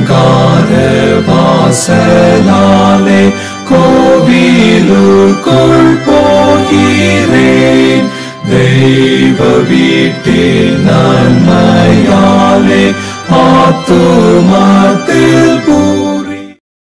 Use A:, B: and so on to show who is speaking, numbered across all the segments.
A: அலங்கார வாசலாலே கோவிலுக்குள் போகிறேன் தெய்வ வீட்டில் நன்மையாலே ஆத்துமத்தில் பூரி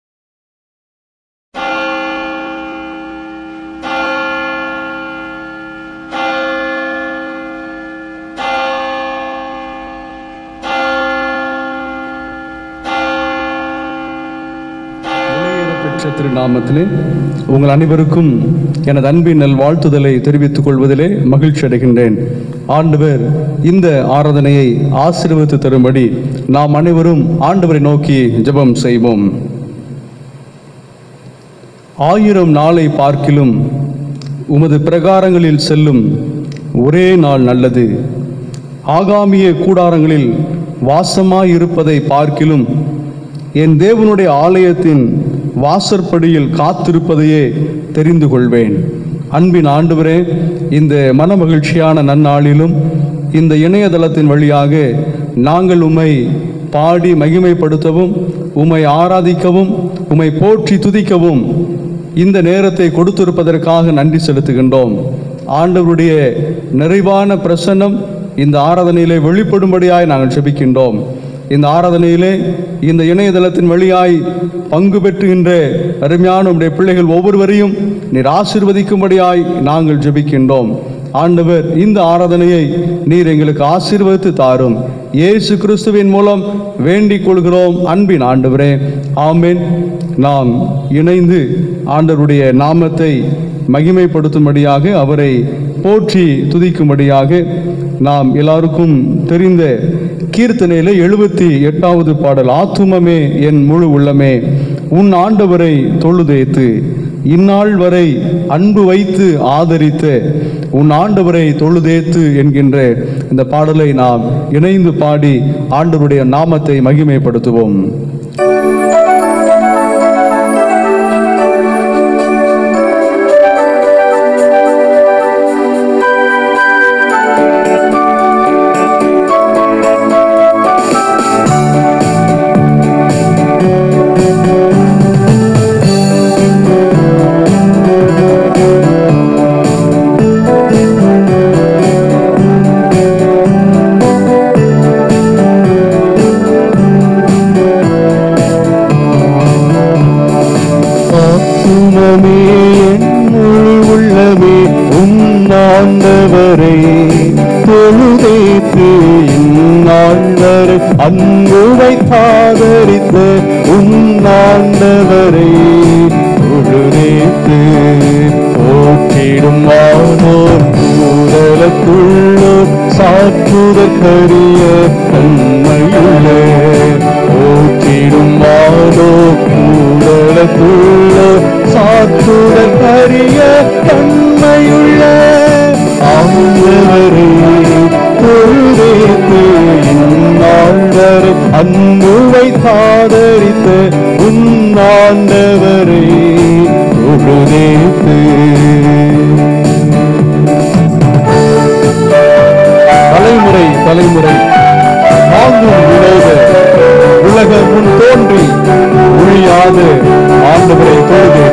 B: பெற்ற திருநாமத்திலே உங்கள் அனைவருக்கும் எனது அன்பின் நல் வாழ்த்துதலை தெரிவித்துக் கொள்வதிலே மகிழ்ச்சி அடைகின்றேன் ஆண்டவர் இந்த ஆராதனையை ஆசீர்வதித்து தரும்படி நாம் அனைவரும் ஆண்டவரை நோக்கி ஜெபம் செய்வோம் ஆயிரம் நாளை பார்க்கிலும் உமது பிரகாரங்களில் செல்லும் ஒரே நாள் நல்லது ஆகாமிய கூடாரங்களில் வாசமாயிருப்பதை பார்க்கிலும் என் தேவனுடைய ஆலயத்தின் வாசற்படியில் காத்திருப்பதையே தெரிந்து கொள்வேன் அன்பின் ஆண்டவரே இந்த மனமகிழ்ச்சியான நன்னாளிலும் இந்த இணையதளத்தின் வழியாக நாங்கள் உம்மை பாடி மகிமைப்படுத்தவும் உம்மை ஆராதிக்கவும் உம்மை போற்றி துதிக்கவும் இந்த நேரத்தை கொடுத்திருப்பதற்காக நன்றி செலுத்துகின்றோம் ஆண்டவருடைய நிறைவான பிரசன்னம் இந்த ஆராதனையிலே வெளிப்படும்படியாய் நாங்கள் செபிக்கின்றோம் இந்த ஆராதனையிலே இந்த இணையதளத்தின் வழியாய் பங்கு பெற்றுகின்ற அருமையான உடைய பிள்ளைகள் ஒவ்வொருவரையும் நீர் ஆசீர்வதிக்கும்படியாய் நாங்கள் ஜெபிக்கின்றோம் ஆண்டவர் இந்த ஆராதனையை நீர் எங்களுக்கு ஆசீர்வதித்து தாரும் இயேசு கிறிஸ்துவின் மூலம் வேண்டிக் கொள்கிறோம் அன்பின் ஆண்டவரே ஆமென் நாம் இணைந்து ஆண்டவருடைய நாமத்தை மகிமைப்படுத்தும்படியாக அவரை போற்றி துதிக்கும்படியாக நாம் எல்லாருக்கும் தெரிந்த கீர்த்தனையில எழுபத்தி எட்டாவது பாடல் ஆத்துமமே என் முழு உள்ளமே உன் ஆண்டவரை தொழுதேத்து இந்நாள் வரை அன்பு வைத்து ஆதரித்த உன் ஆண்டவரை தொழுதேத்து என்கின்ற இந்த பாடலை நாம் இணைந்து பாடி ஆண்டவருடைய நாமத்தை மகிமைப்படுத்துவோம்
C: ஆத்துமமே என் முழு உள்ளமே உன் ஆண்டவரை தொழுதேத்து இந்நாள் வரை அன்புவை காதரித்த உன் ஆண்டவரை தொழுதேத்து போற்றிடும் வானோர் கூடலுக்குள்ளோர் சாற்றுதற்கரிய தன்மையுள்ள போற்றிடும் வானோ கூடலுக்குள்ள சாற்றுதற்கரிய தன்மையுள்ள ஆண்டவரே தொழுதேத்து இந்நாள்வரை அன்புவை காதரித்த உன் ஆண்டவரை தொழுதேத்து தலைமுறை தலைமுறை தாங்கும் விளைவ உலகம் முன் தோன்றி ஒழியாத ஆண்டவரை தொழுது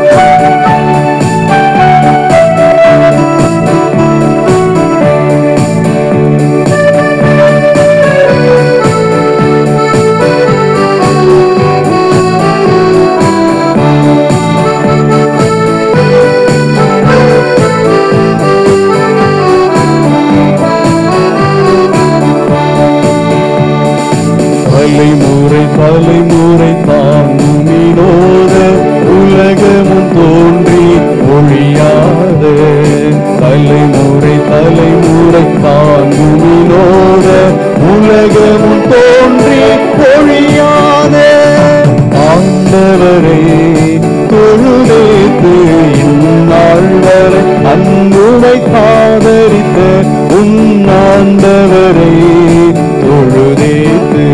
C: தலைமுறை தலைமுறை தாங்கும் வினோத உலகமும் தோன்றி ஒழியாத தலைமுறை தலைமுறை தாங்கும் வினோத உலகமும் தோன்றி ஒழியாத ஆண்டவரே தொழுதேத்து இந்நாள் வரை அன்புவை காதரித்த உன் ஆண்டவரை தொழுதேத்து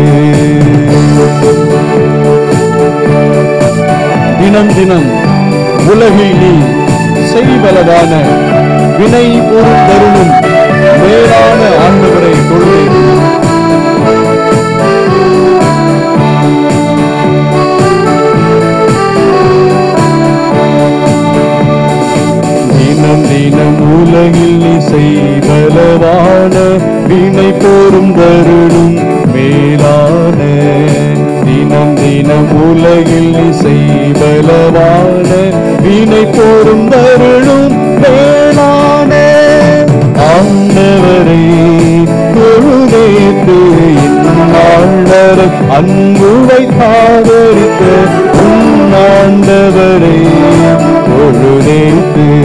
C: தினம் தினம் உலகில் நீ செய்வலதான வினை பொருள் தருணும் மேலான ஆண்டவரை தொழுதேத்து தினம் தினம் உலகில் நீ செய்வலவான வினை போரும் தருணும் மேலான தினம் தினம் உலகில் நீ செய்வலவான வினை போரும் தருணும் மேலான ஆண்டவரை தொழுதேத்து இந்நாளர் அன்புவை காதலித்த உன்னாண்டவரை தொழுதேத்து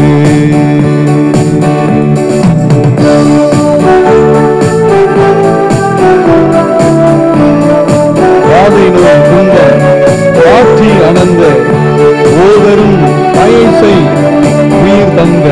C: வாதை நோய் துன்ப காட்சி அனந்த ஓதரும் பயசை உயிர் தந்த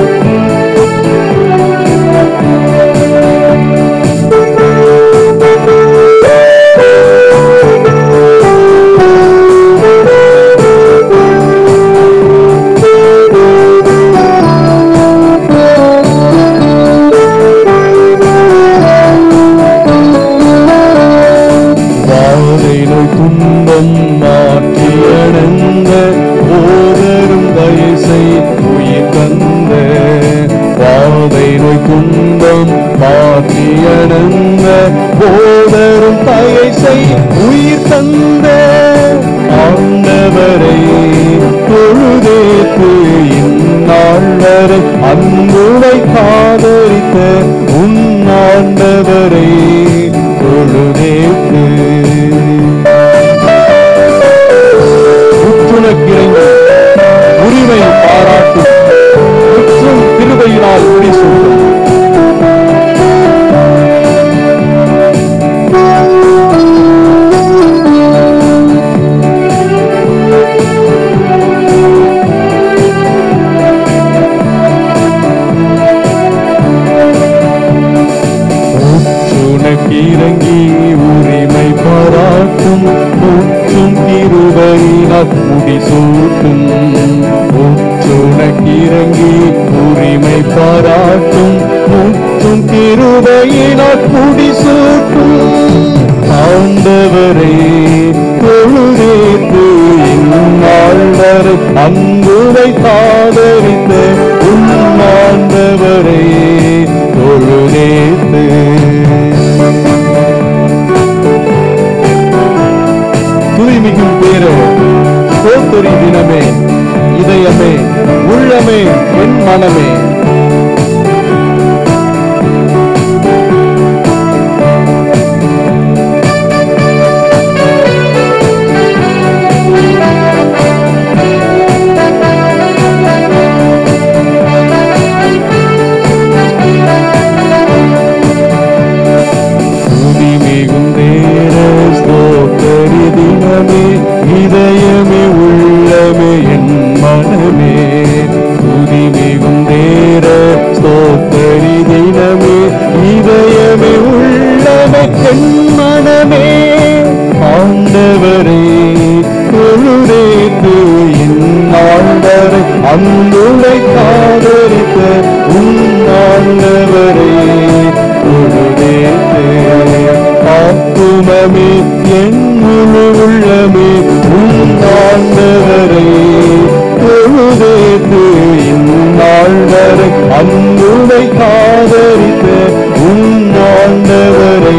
C: வாதை நோய் துன்பம் மாற்றியடைந்த ஓதரும் தயசை உயிர் தந்த வாதை நோய் துன்பம் மாற்றியடைந்த ஓதரும் தயசை உயிர் தந்த ஆண்டவரை தொழுதேத்து இந்நாள் வரை அன்புவை காதலித்த உன் ஆண்டவரை தொழுதேத்து உற்றுணக்கிறங்க உரிமை பாராட்டும் முற்றும் கிருபையினால் குடி சூட்டும் உனக்கிறங்கி உரிமை பாராட்டும் முற்றும் கிருபையினால் முடிசூட்டும் உனக்கிறங்கி உரிமை பாராட்டும் முற்றும் கிருபையினால் முடிசூட்டும் ஆண்டவரே தொழுதேத்து இந்நாள் வரை அன்புவை காதலித்த உன் ஆண்டவரே தொழுதேத்து தூய்மிகும் பேரோ சோத்தொரி தினமே இதயமே உள்ளமே என் மனமே துதி மிகும் தேர ஸ்தோத்தரி தினமே இதயமே உள்ளமே என் மனமே துதி மிகும் தேர ஸ்தோத்தரி தினமே இதயமே உள்ளமே என் மனமே ஆண்டவரே தொழுதேத்து இந்நாண்டரை அன்புரை காதலித்த உன் ஆண்டவரே தொழுதேத்து ஆத்துமமே என் முழு உள்ளமே உன் ஆண்டவரை தொழுதேத்து இந்நாள் வரை அன்புரை காதலித்த உன் ஆண்டவரை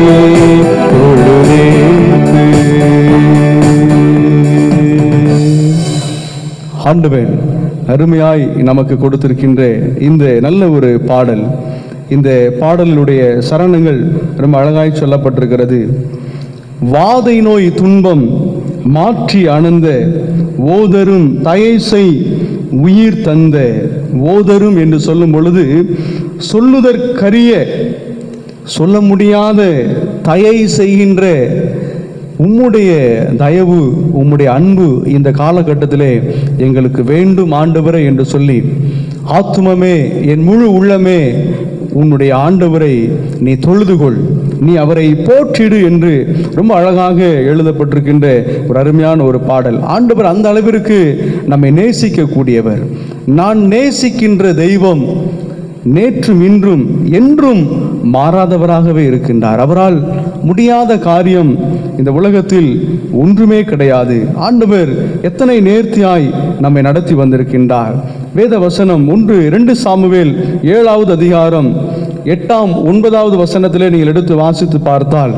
C: தொழுதேத்து ஆண்டவன் அருமையாய் நமக்கு கொடுத்திருக்கின்ற இந்த நல்ல ஒரு பாடல் இந்த பாடலினுடைய சரணங்கள் ரொம்ப அழகாய் சொல்லப்பட்டிருக்கிறது வாதை நோய் துன்பம் மாற்றி அணந்த ஓதரும் தயசை உயிர் தந்த ஓதரும் என்று சொல்லும் பொழுது சொல்லுதற்கரிய சொல்ல முடியாத தயை செய்கின்ற உம்முடைய தயவு உம்முடைய அன்பு இந்த காலகட்டத்திலே எங்களுக்கு வேண்டும் ஆண்டவரே என்று சொல்லி ஆத்துமமே என் முழு உள்ளமே உன்னுடைய ஆண்டவரை நீ தொழுதுகொள் நீ அவரை போற்றிடு என்று ரொம்ப அழகாக எழுதப்பட்டிருக்கின்ற ஒரு அருமையான ஒரு பாடல் ஆண்டவர் அந்த அளவிற்கு நம்மை நேசிக்கக்கூடியவர் நான் நேசிக்கின்ற தெய்வம் நேற்றும் இன்றும் என்றும் மாறாதவராகவே இருக்கின்றார் அவரால் முடியாத காரியம் இந்த உலகத்தில் ஒன்றுமே கிடையாது ஆண்டவர் எத்தனை நேர்த்தியாய் நம்மை நடத்தி வந்திருக்கின்றார்
B: வேத வசனம் ஒன்று இரண்டு சாமுவேல் ஏழாவது அதிகாரம் எட்டாம் ஒன்பதாவது வசனத்திலே நீங்கள் எடுத்து வாசித்து பார்த்தால்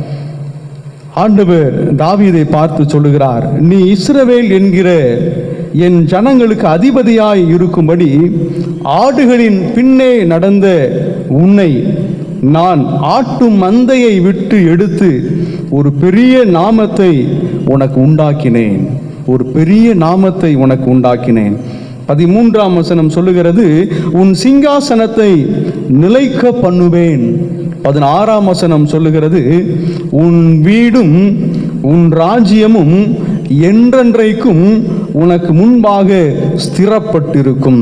B: ஆண்டவர் தாவீதை பார்த்து சொல்லுகிறார் நீ இஸ்ரவேல் என்கிற என் ஜனங்களுக்கு அதிபதியாய் இருக்கும்படி ஆடுகளின் பின்னே நடந்த உன்னை நான் ஆட்டும் மந்தையை விட்டு எடுத்து ஒரு பெரிய நாமத்தை உனக்கு உண்டாக்கினேன் ஒரு பெரிய நாமத்தை உனக்கு உண்டாக்கினேன் பதிமூன்றாம் வசனம் சொல்லுகிறது உன் சிங்காசனத்தை நிலைக்க பண்ணுவேன் பதினாறாம் வசனம் சொல்லுகிறது உன் வீடும் உன் ராஜ்யமும் என்றென்றைக்கும் உனக்கு முன்பாக ஸ்திரப்பட்டிருக்கும்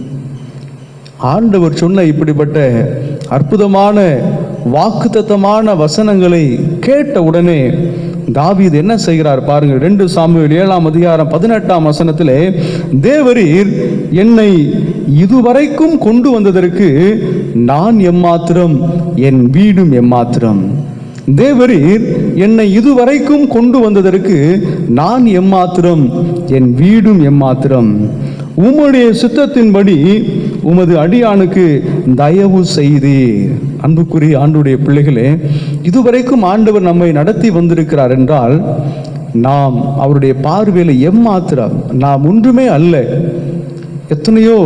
B: ஆண்டவர் சொன்ன இப்படிப்பட்ட அற்புதமான வாக்குத்தத்தமான வசனங்களை கேட்ட உடனே தாவீது என்ன செய்கிறார் பாருங்கள் ரெண்டு சாமுவேல் ஏழாம் அதிகாரம் பதினெட்டாம் வசனத்திலே தேவரீர் என்னை இதுவரைக்கும் கொண்டு வந்ததற்கு நான் எம்மாத்திரம் என் வீடும் எம்மாத்திரம் தேவரீர் என்னை இதுவரைக்கும் கொண்டு வந்ததற்கு நான் எம்மாத்திரம் என் வீடும் எம்மாத்திரம் உம்முடைய சித்தத்தின்படி உமது அடியானுக்கு தயவு செய்தீர் அன்புக்குரிய ஆண்டுடைய பிள்ளைகளே இதுவரைக்கும் ஆண்டவர் நம்மை நடத்தி வந்திருக்கிறார் என்றால் நாம் அவருடைய பார்வையில் எம்மாத்திரம் நாம் ஒன்றுமே அல்ல எத்தனையோ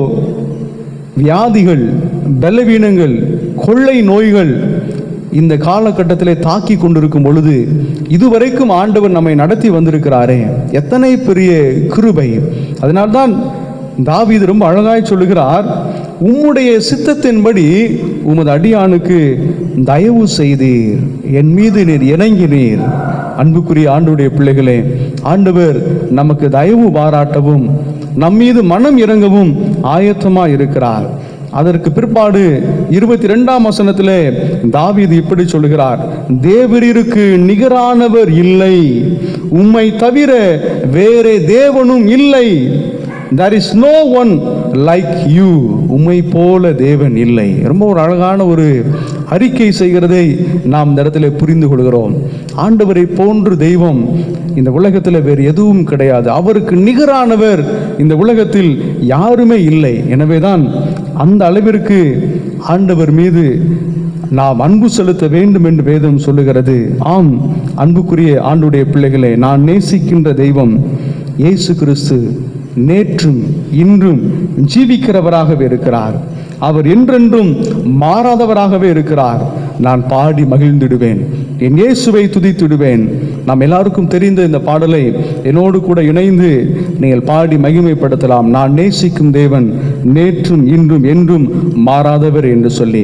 B: வியாதிகள் பலவீனங்கள் கொள்ளை நோய்கள் இந்த காலகட்டத்திலே தாக்கி கொண்டிருக்கும் பொழுது இதுவரைக்கும் ஆண்டவர் நம்மை நடத்தி வந்திருக்கிறாரே எத்தனை பெரிய கிருபை அதனால்தான் தாவீது ரொம்ப அழகாய் சொல்லுகிறார் உம்முடைய சித்தத்தின்படி உமது அடியானுக்கு தயவு செய்தீர் என் மீது நீர் இணங்கினீர் அன்புக்குரிய ஆண்டுடைய பிள்ளைகளே ஆண்டவர் நமக்கு தயவு பாராட்டவும் நம் மீது மனம் இறங்கவும் ஆயத்தமா இருக்கிறார் அதற்கு பிற்பாடு இருபத்தி ரெண்டாம் வசனத்திலே தாவீது இப்படி சொல்கிறார் தேவரீருக்கு நிகரானவர் இல்லை உம்மை தவிர வேறே தேவனும் இல்லை there is no one like you உம்மை போல தேவன் இல்லை ரொம்ப ஒரு அழகான ஒரு அறிக்கை செய்கிறதை நாம் இந்த இடத்துல புரிந்து கொள்கிறோம் ஆண்டவரை போன்று தெய்வம் இந்த உலகத்தில் வேறு எதுவும் கிடையாது அவருக்கு நிகரானவர் இந்த உலகத்தில் யாருமே இல்லை எனவேதான் அந்த அளவிற்கு ஆண்டவர் மீது நாம் அன்பு செலுத்த வேண்டும் என்று வேதம் சொல்லுகிறது ஆம் அன்புக்குரிய ஆண்டுடைய பிள்ளைகளே நான் நேசிக்கின்ற தெய்வம் இயேசு கிறிஸ்து நேற்றும் இன்றும் ஜீவிக்கிறவராகவே இருக்கிறார் அவர் என்றென்றும் மாறாதவராகவே இருக்கிறார் நான் பாடி மகிழ்ந்திடுவேன் என் இயேசுவை துதித்திடுவேன் நாம் எல்லாருக்கும் தெரிந்த இந்த பாடலை என்னோடு கூட இணைந்து நீங்கள் பாடி மகிமைப்படுத்தலாம் நான் நேசிக்கும் தேவன் நேற்றும் இன்றும் என்றும் மாறாதவர் என்று சொல்லி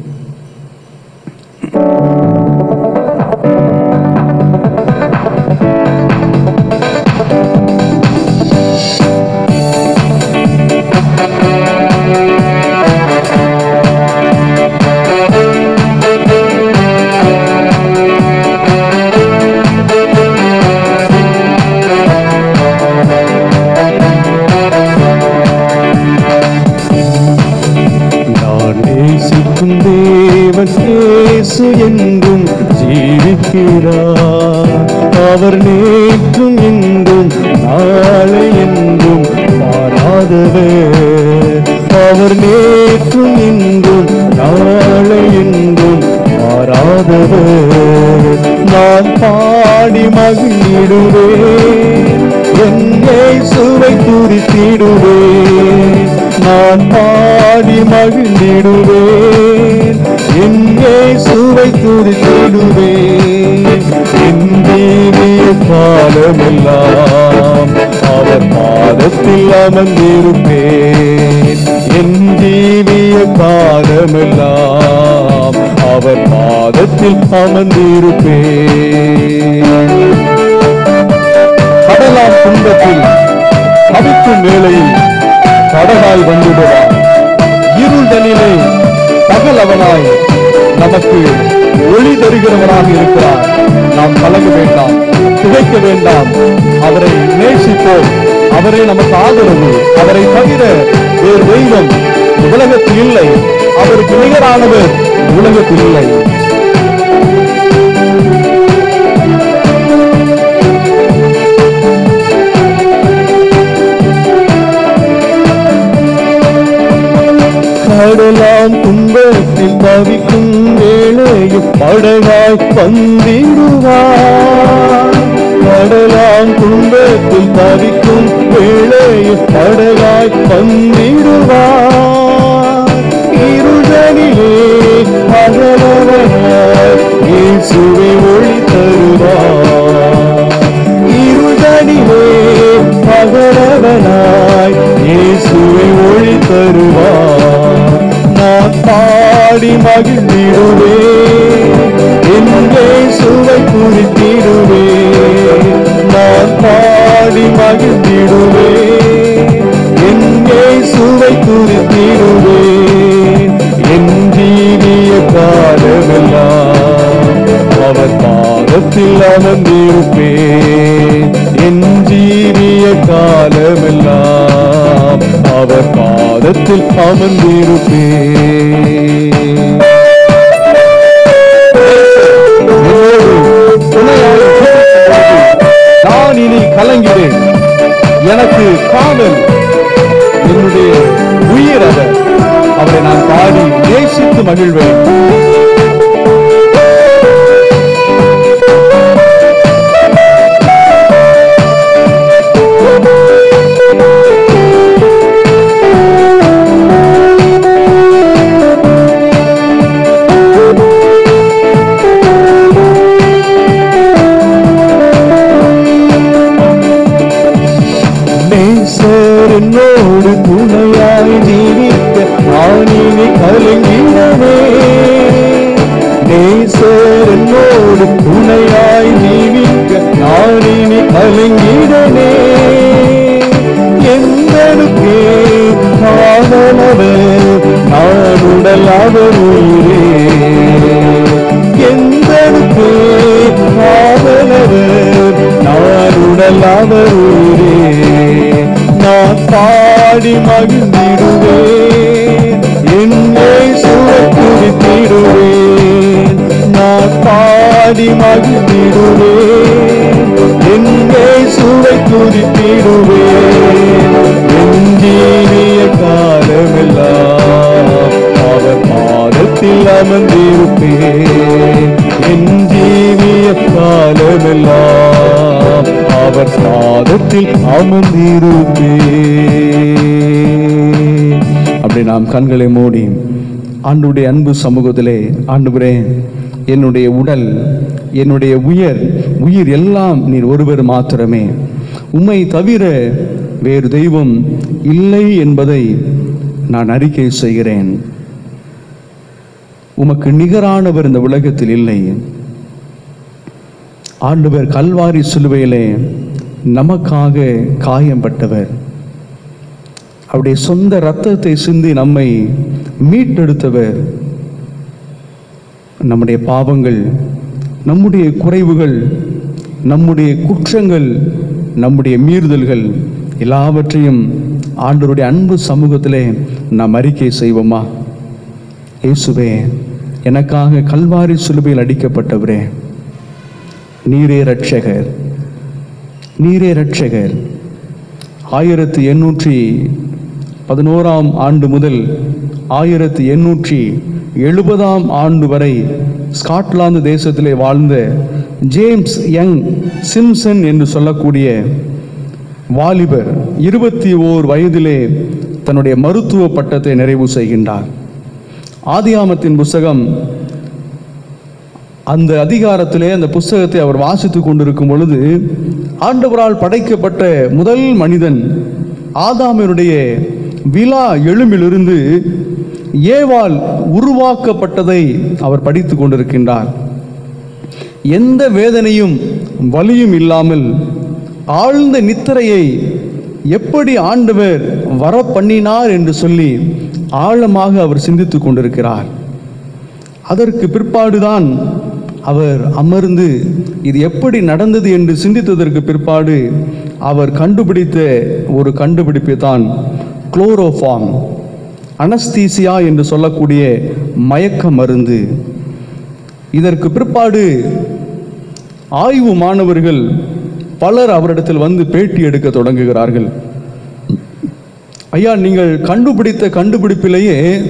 C: நான் நேசிக்கும் தேவன் இயேசு என்றும் ஜீவிக்கிறார் அவர் நேற்றும் இன்றும் நாளை என்றும் மாறாதவர் அவர் நேற்றும் இன்றும் நாளை என்றும் மாறாதவர் நான் பாடி மகிழ்ந்திடுவேன் என்னை சுவை குறித்திடுவேன் நான் பாடி மகிழ்ந்திடுவேன் என்னை சுவை குறித்திடுவேன் என் தீவிய காலமெல்லாம் அவர் பாதத்தில் அமர்ந்திருப்பேன் என் ஜீவிய காலமெல்லாம் அவர் பாதத்தில் அமர்ந்திருப்பேன் கடலாம் துன்பத்தில் தவிக்கும் வேளையில் கடலாய் வந்துடுவார் இருள்தனிலே பகலவனாய் நமக்கு ஒளி தருகிறவனாக இருக்கிறார் நாம் கலங்க வேண்டாம் திகைக்க வேண்டாம் அவரை நேசிப்போம் அவரே நமக்கு ஆதரவு அவரை தவிர வேறு தெய்வம் இந்த உலகத்தில் இல்லை அவருக்கு நிகரானவர் இந்த உலகத்தில் இல்லை தவிக்கும் வேளையில் படகாய் வந்திடுவார் கடலாம் துன்பத்தில் தவிக்கும் வேளையில் படகாய் வந்திடுவார் இருடனிலே பகலவனாய் இயேசுவை ஒளி தருவார் இருடனிலே பகலவனாய் இயேசுவை ஒளி தருவார் நான் பாடி மகிழ்ந்திடுவே எங்கே சுவை குறித்திடுவே நான் பாடி மகிழ்ந்திடுவே எங்கே சுவை குறித்திடுவே என் ஜீவிய காலமெல்லாம் அவர் பாதத்தில் அமர்ந்திருப்பேன் என் ஜீவிய காலமெல்லாம் அவர் பாதத்தில் அமர்ந்திருப்பேன் என்னோடு துணையாய் இருக்கிறது. நான் இனி கலங்கிறேன் எனக்கு காவல் என்னுடைய உயிர் அவர் அவரை நான் பாடி நேசித்து மகிழ்வேன் நேசர் என்னோடு துணையாய் ஜீவிக்க நான் இனி கலங்கினவே நேசர் என்னோடு துணையாய் ஜீவிக்க நான் இனி கலங்கிடனே எந்தனுக்கே காதலவர் நான் உடல் அவர் உயிரே எந்தனுக்கே காதலவர் நான் உடல் அவர் உயிரே நான் பாடி மகிழ்ந்திடுவேன் என்னை சுழற்றிடுவேன் நான் பாடி மகிழ்ந்திடுவேன் என்னை சுவை குறித்திடுவேன் என் ஜீவிய காலமெல்லாம் அவர் பாதத்தில் அமர்ந்திருப்பேன் என் ஜீவிய காலமெல்லாம் அவர் பாதத்தில் அமர்ந்திருப்பேன் அப்படி நாம் கண்களை மூடி ஆண்டுடைய அன்பு சமூகத்திலே ஆண்டுகிறே என்னுடைய உடல் என்னுடைய உயர் உயிர் எல்லாம் நீர் ஒருவர் மாத்திரமே உம்மை தவிர வேறு தெய்வம் இல்லை என்பதை நான் அறிக்கை செய்கிறேன் உமக்கு நிகரானவர் இந்த உலகத்தில் இல்லை ஆண்டவர் கல்வாரி சிலுவையிலே நமக்காக காயம்பட்டவர் அவருடைய சொந்த இரத்தத்தை சிந்தி நம்மை மீட்டெடுத்தவர் நம்முடைய பாவங்கள் நம்முடைய குறைவுகள் நம்முடைய குற்றங்கள் நம்முடைய மீறுதல்கள் எல்லாவற்றையும் ஆண்டவருடைய அன்பு சமூகத்திலே நாம் அறிக்கை செய்வோமா இயேசுவே எனக்காக கல்வாரி சிலுவையில் அடிக்கப்பட்டவரே நீரே ரட்சகர் நீரே ரட்சகர் ஆயிரத்தி எண்ணூற்றி பதினோராம் ஆண்டு முதல் ஆயிரத்தி எண்ணூற்றி எழுபதாம் ஆண்டு வரை ஸ்காட்லாந்து தேசத்திலே வாழ்ந்த ஜேம்ஸ் யங் சிம்சன் என்று சொல்லக்கூடிய வாலிபர் இருபத்தி ஓர் வயதிலே தன்னுடைய மருத்துவ பட்டத்தை நிறைவு செய்கின்றார் ஆதியாமத்தின் புஸ்தகம் அந்த அதிகாரத்திலே அந்த புஸ்தகத்தை அவர் வாசித்துக் கொண்டிருக்கும் பொழுது ஆண்டவரால் படைக்கப்பட்ட முதல் மனிதன் ஆதாமினுடைய விழா எழும்பிலிருந்து ஏவாள் உருவாக்கப்பட்டதை அவர் படித்துக் கொண்டிருக்கின்றார் எந்த வேதனையும் வலியும் இல்லாமல் ஆழ்ந்த நித்திரையை எப்படி ஆண்டவர் வர பண்ணினார் என்று சொல்லி ஆழமாக அவர் சிந்தித்துக் கொண்டிருக்கிறார் அதற்கு பிற்பாடுதான் அவர் அமர்ந்து இது எப்படி நடந்தது என்று சிந்தித்ததற்கு பிற்பாடு அவர் கண்டுபிடித்த ஒரு கண்டுபிடிப்பு தான் குளோரோஃபார்ம் அனஸ்தீசியா என்று சொல்லக்கூடிய மயக்க மருந்து இதற்கு பிற்பாடு ஆய்வு மாணவர்கள் பலர் அவரிடத்தில் வந்து பேட்டி எடுக்க தொடங்குகிறார்கள் ஐயா நீங்கள் கண்டுபிடித்த கண்டுபிடிப்பிலேயே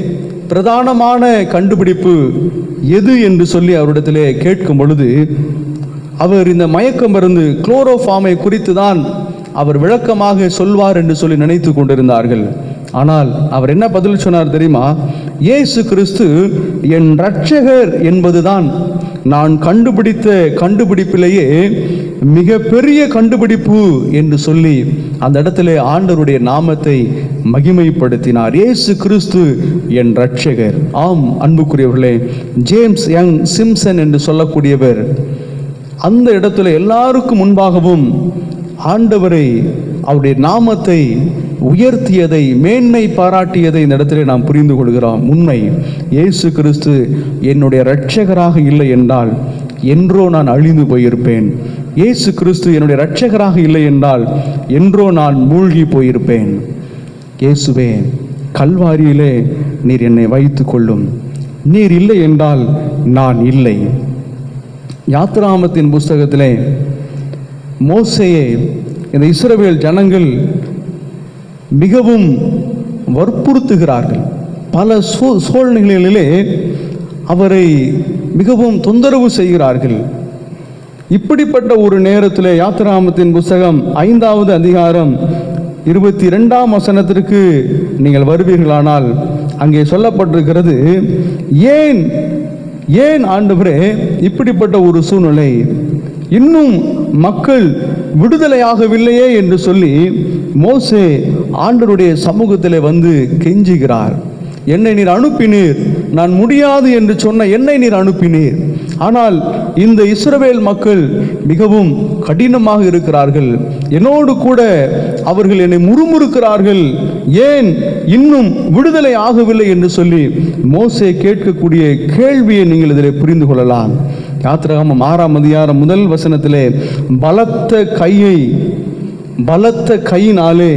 C: பிரதானமான கண்டுபிடிப்பு எது என்று சொல்லி அவரிடத்திலே கேட்கும் பொழுது அவர் இந்த மயக்க மருந்து குளோரோஃபாமை குறித்து தான் அவர் விளக்கமாக சொல்வார் என்று சொல்லி நினைத்து கொண்டிருந்தார்கள் ஆனால் அவர் என்ன பதில் சொன்னார் தெரியுமா இயேசு கிறிஸ்து என் இரட்சகர் என்பதுதான் நான் கண்டுபிடித்த கண்டுபிடிப்பிலேயே மிக பெரிய கண்டுபிடிப்பு என்று சொல்லி அந்த இடத்திலே ஆண்டவருடைய நாமத்தை மகிமைப்படுத்தினார் இயேசு கிறிஸ்து என் இரட்சகர் ஆம் அன்புக்குரியவர்களே ஜேம்ஸ் யங் சிம்சன் என்று சொல்லக்கூடியவர் அந்த இடத்துல எல்லாருக்கும் முன்பாகவும் ஆண்டவரை அவருடைய நாமத்தை உயர்த்தியதை மேன்மை பாராட்டியதை இந்த இடத்திலே நாம் புரிந்து கொள்கிறோம் உண்மை இயேசு கிறிஸ்து என்னுடைய இரட்சகராக இல்லை என்றால் என்றோ நான் அழிந்து போயிருப்பேன் இயேசு கிறிஸ்து என்னுடைய இரட்சகராக இல்லை என்றால் என்றோ நான் மூழ்கி போயிருப்பேன் இயேசுவே கல்வாரியிலே நீர் என்னை வைத்துக் கொள்ளும் நீர் இல்லை என்றால் நான் இல்லை யாத்ராமத்தின் புஸ்தகத்திலே மோசையை இந்த இஸ்ரவேல் ஜனங்கள் மிகவும் வற்புறுத்துகிறார்கள் பல சூ சூழ்நிலைகளிலே அவரை மிகவும் தொந்தரவு செய்கிறார்கள் இப்படிப்பட்ட ஒரு நேரத்தில் யாத்திராமத்தின் புஸ்தகம் ஐந்தாவது அதிகாரம் இருபத்தி ரெண்டாம் வசனத்திற்கு நீங்கள் வருவீர்களானால் அங்கே சொல்லப்பட்டிருக்கிறது ஏன் ஏன் ஆண்டவரே இப்படிப்பட்ட ஒரு சூழ்நிலை இன்னும் மக்கள் விடுதலையாகவில்லையே என்று சொல்லி மோசே ஆண்டவருடைய சமூகத்திலே வந்து கெஞ்சுகிறார் என்னை நீர் அனுப்பினீர் நான் முடியாது என்று சொன்ன என்னை நீர் அனுப்பினீர் ஆனால் இந்த இஸ்ரவேல் மக்கள் மிகவும் கடினமாக இருக்கிறார்கள் என்னோடு கூட அவர்கள் என்னை முறுமுறுக்கிறார்கள் ஏன் இன்னும் விடுதலை ஆகவில்லை என்று சொல்லி மோசே கேட்கக்கூடிய கேள்வியை நீங்கள் இதில் புரிந்து கொள்ளலாம் யாத்திரகாமம் ஆறாம் அதிகாரம் முதல் வசனத்திலே பலத்த கையை பலத்த கையினாலே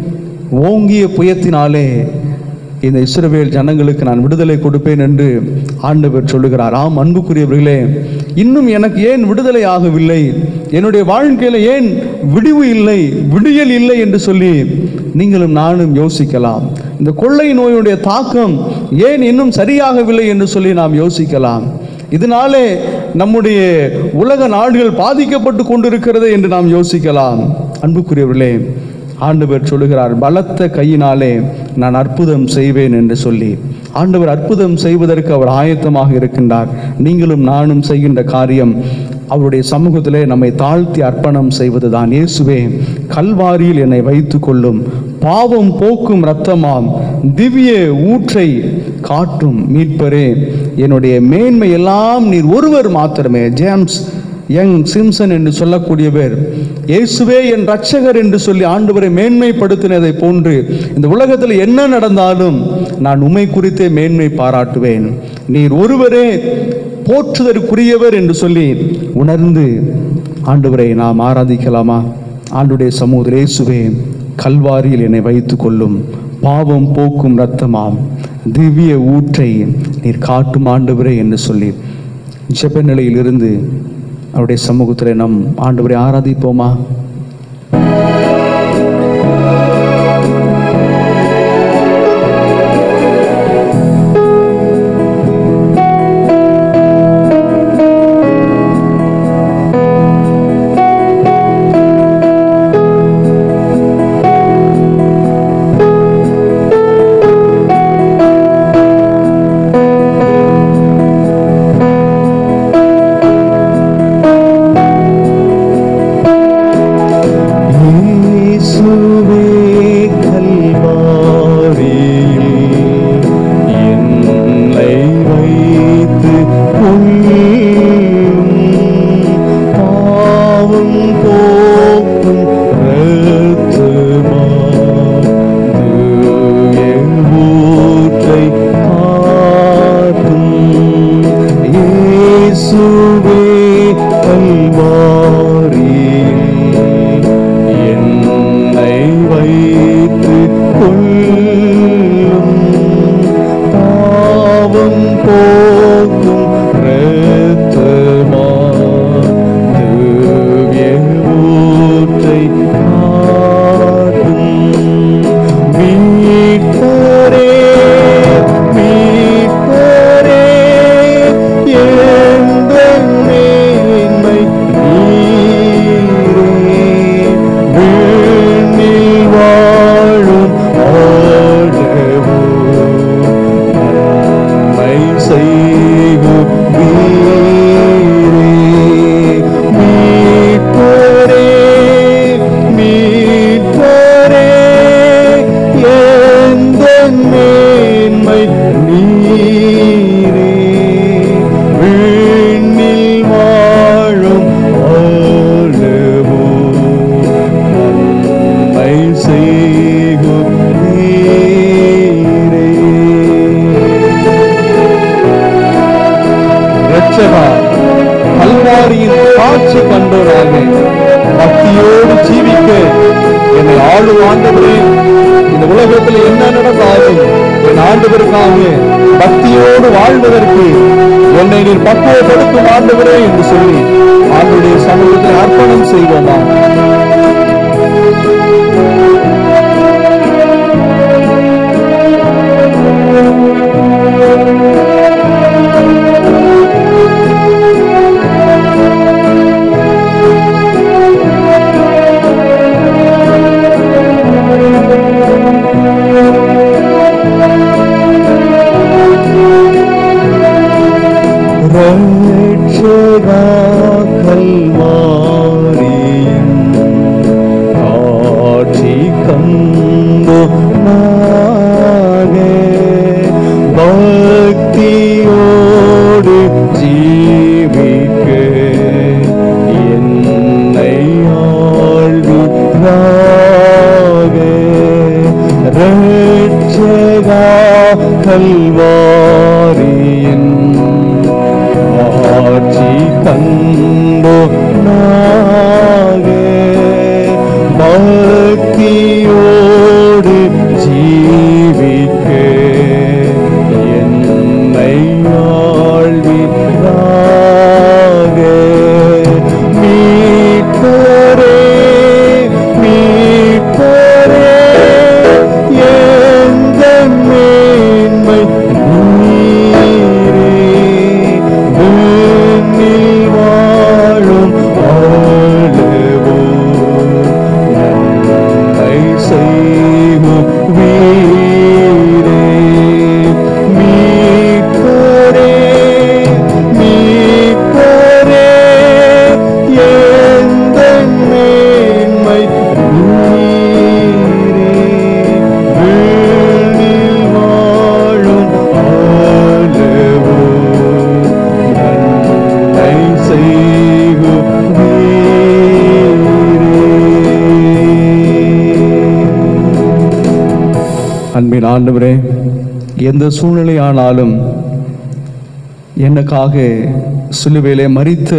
C: ஓங்கிய புயத்தினாலே இந்த இஸ்ரவேல் ஜனங்களுக்கு நான் விடுதலை கொடுப்பேன் என்று ஆண்டவர் சொல்லுகிறார் ஆம் அன்புக்குரியவர்களே இன்னும் எனக்கு ஏன் விடுதலை ஆகவில்லை என்னுடைய வாழ்க்கையில ஏன் விடிவு இல்லை விடியல் இல்லை என்று சொல்லி நீங்களும் நானும் யோசிக்கலாம் இந்த கொள்ளை நோயுடைய தாக்கம் ஏன் இன்னும் சரியாகவில்லை என்று சொல்லி நாம் யோசிக்கலாம் இதனாலே நம்முடைய உலக நாடுகள் பாதிக்கப்பட்டு கொண்டிருக்கிறது என்று நாம் யோசிக்கலாம் அன்புக்குரியவர்களே ஆண்டவர் சொல்லுகிறார் பலத்த கையினாலே நான் அற்புதம் செய்வேன் என்று சொல்லி ஆண்டவர் அற்புதம் செய்வதற்கு அவர் ஆயத்தமாக இருக்கின்றார் நீங்களும் நானும் செய்கின்ற காரியம் அவருடைய சமூகத்திலே நம்மை தாழ்த்தி அர்ப்பணம் செய்வதுதான் இயேசுவே கல்வாரியில் என்னை வைத்து கொள்ளும் பாவம் போக்கும் இரத்தமாம் திவ்ய ஊற்றை காட்டும் மீட்பரே என்னுடைய மேன்மை எல்லாம் நீர் ஒருவர் மாத்திரமே ஜேம்ஸ் யங் சிம்சன் என்று சொல்லக்கூடியவர் இயேசுவே என் ரட்சகர் என்று சொல்லி ஆண்டவரை மேன்மைப்படுத்தினதை போன்று இந்த உலகத்தில் என்ன நடந்தாலும் நான் உமை குறித்தே மேன்மை பாராட்டுவேன் நீர் ஒருவரே போற்றுதற்குரியவர் என்று சொல்லி உணர்ந்து ஆண்டவரை நாம் ஆராதிக்கலாமா ஆண்டுடைய சமூகத்தில் இயேசுவே கல்வாரியில் என்னை வைத்துக் கொள்ளும் பாவம் போக்கும் இரத்தமாம் திவ்ய ஊற்றை நீர் காட்டும் ஆண்டவரே என்று சொல்லி ஜெப நிலையிலிருந்து அவருடைய சமூகத்தில் நம் ஆண்டவரை ஆராதிப்போமா
D: ஆ
C: ரட்சகா கல்வாரியின் காட்சி கண்டோனாக பக்தியோடு ஜீவிக்க என்னை ஆளும் ஆண்டவரே இந்த உலகத்தில் என்ன நடந்தாலும் என் ஆண்டவருக்காக பக்தியோடு வாழ்வதற்கு என்னை நீர் பக்குவப்படுத்தும் ஆண்டவரே என்று சொல்லி ஆண்டுடைய சமூகத்தில் அர்ப்பணம் செய்வோமா ரட்சகா கல்வாரியின் காட்சி கண்டு பக்தியோடு ஜீவிக்க என்னை ஆழ்விராக ரட்சகா கல்வாரியின் காட்சி கண்டோ பக்தியோடு ஜீவிக்க என்னை ஆழ்விராக மீட்பரே மீட்பரே எந்த மேன்மை நீரே விண்ணில் வாழும் ஆளுவோ நன்மை செய்யும் வீரே மீட்பரே மீட்பரே எந்த மேன்மை நீரே விண்ணில் வாழும் ஆளுவோ நன்மை செய்யும் அன்பின் ஆண்டவரே எந்த சூழ்நிலை ஆனாலும் எனக்காக சிலுவையிலே மறித்த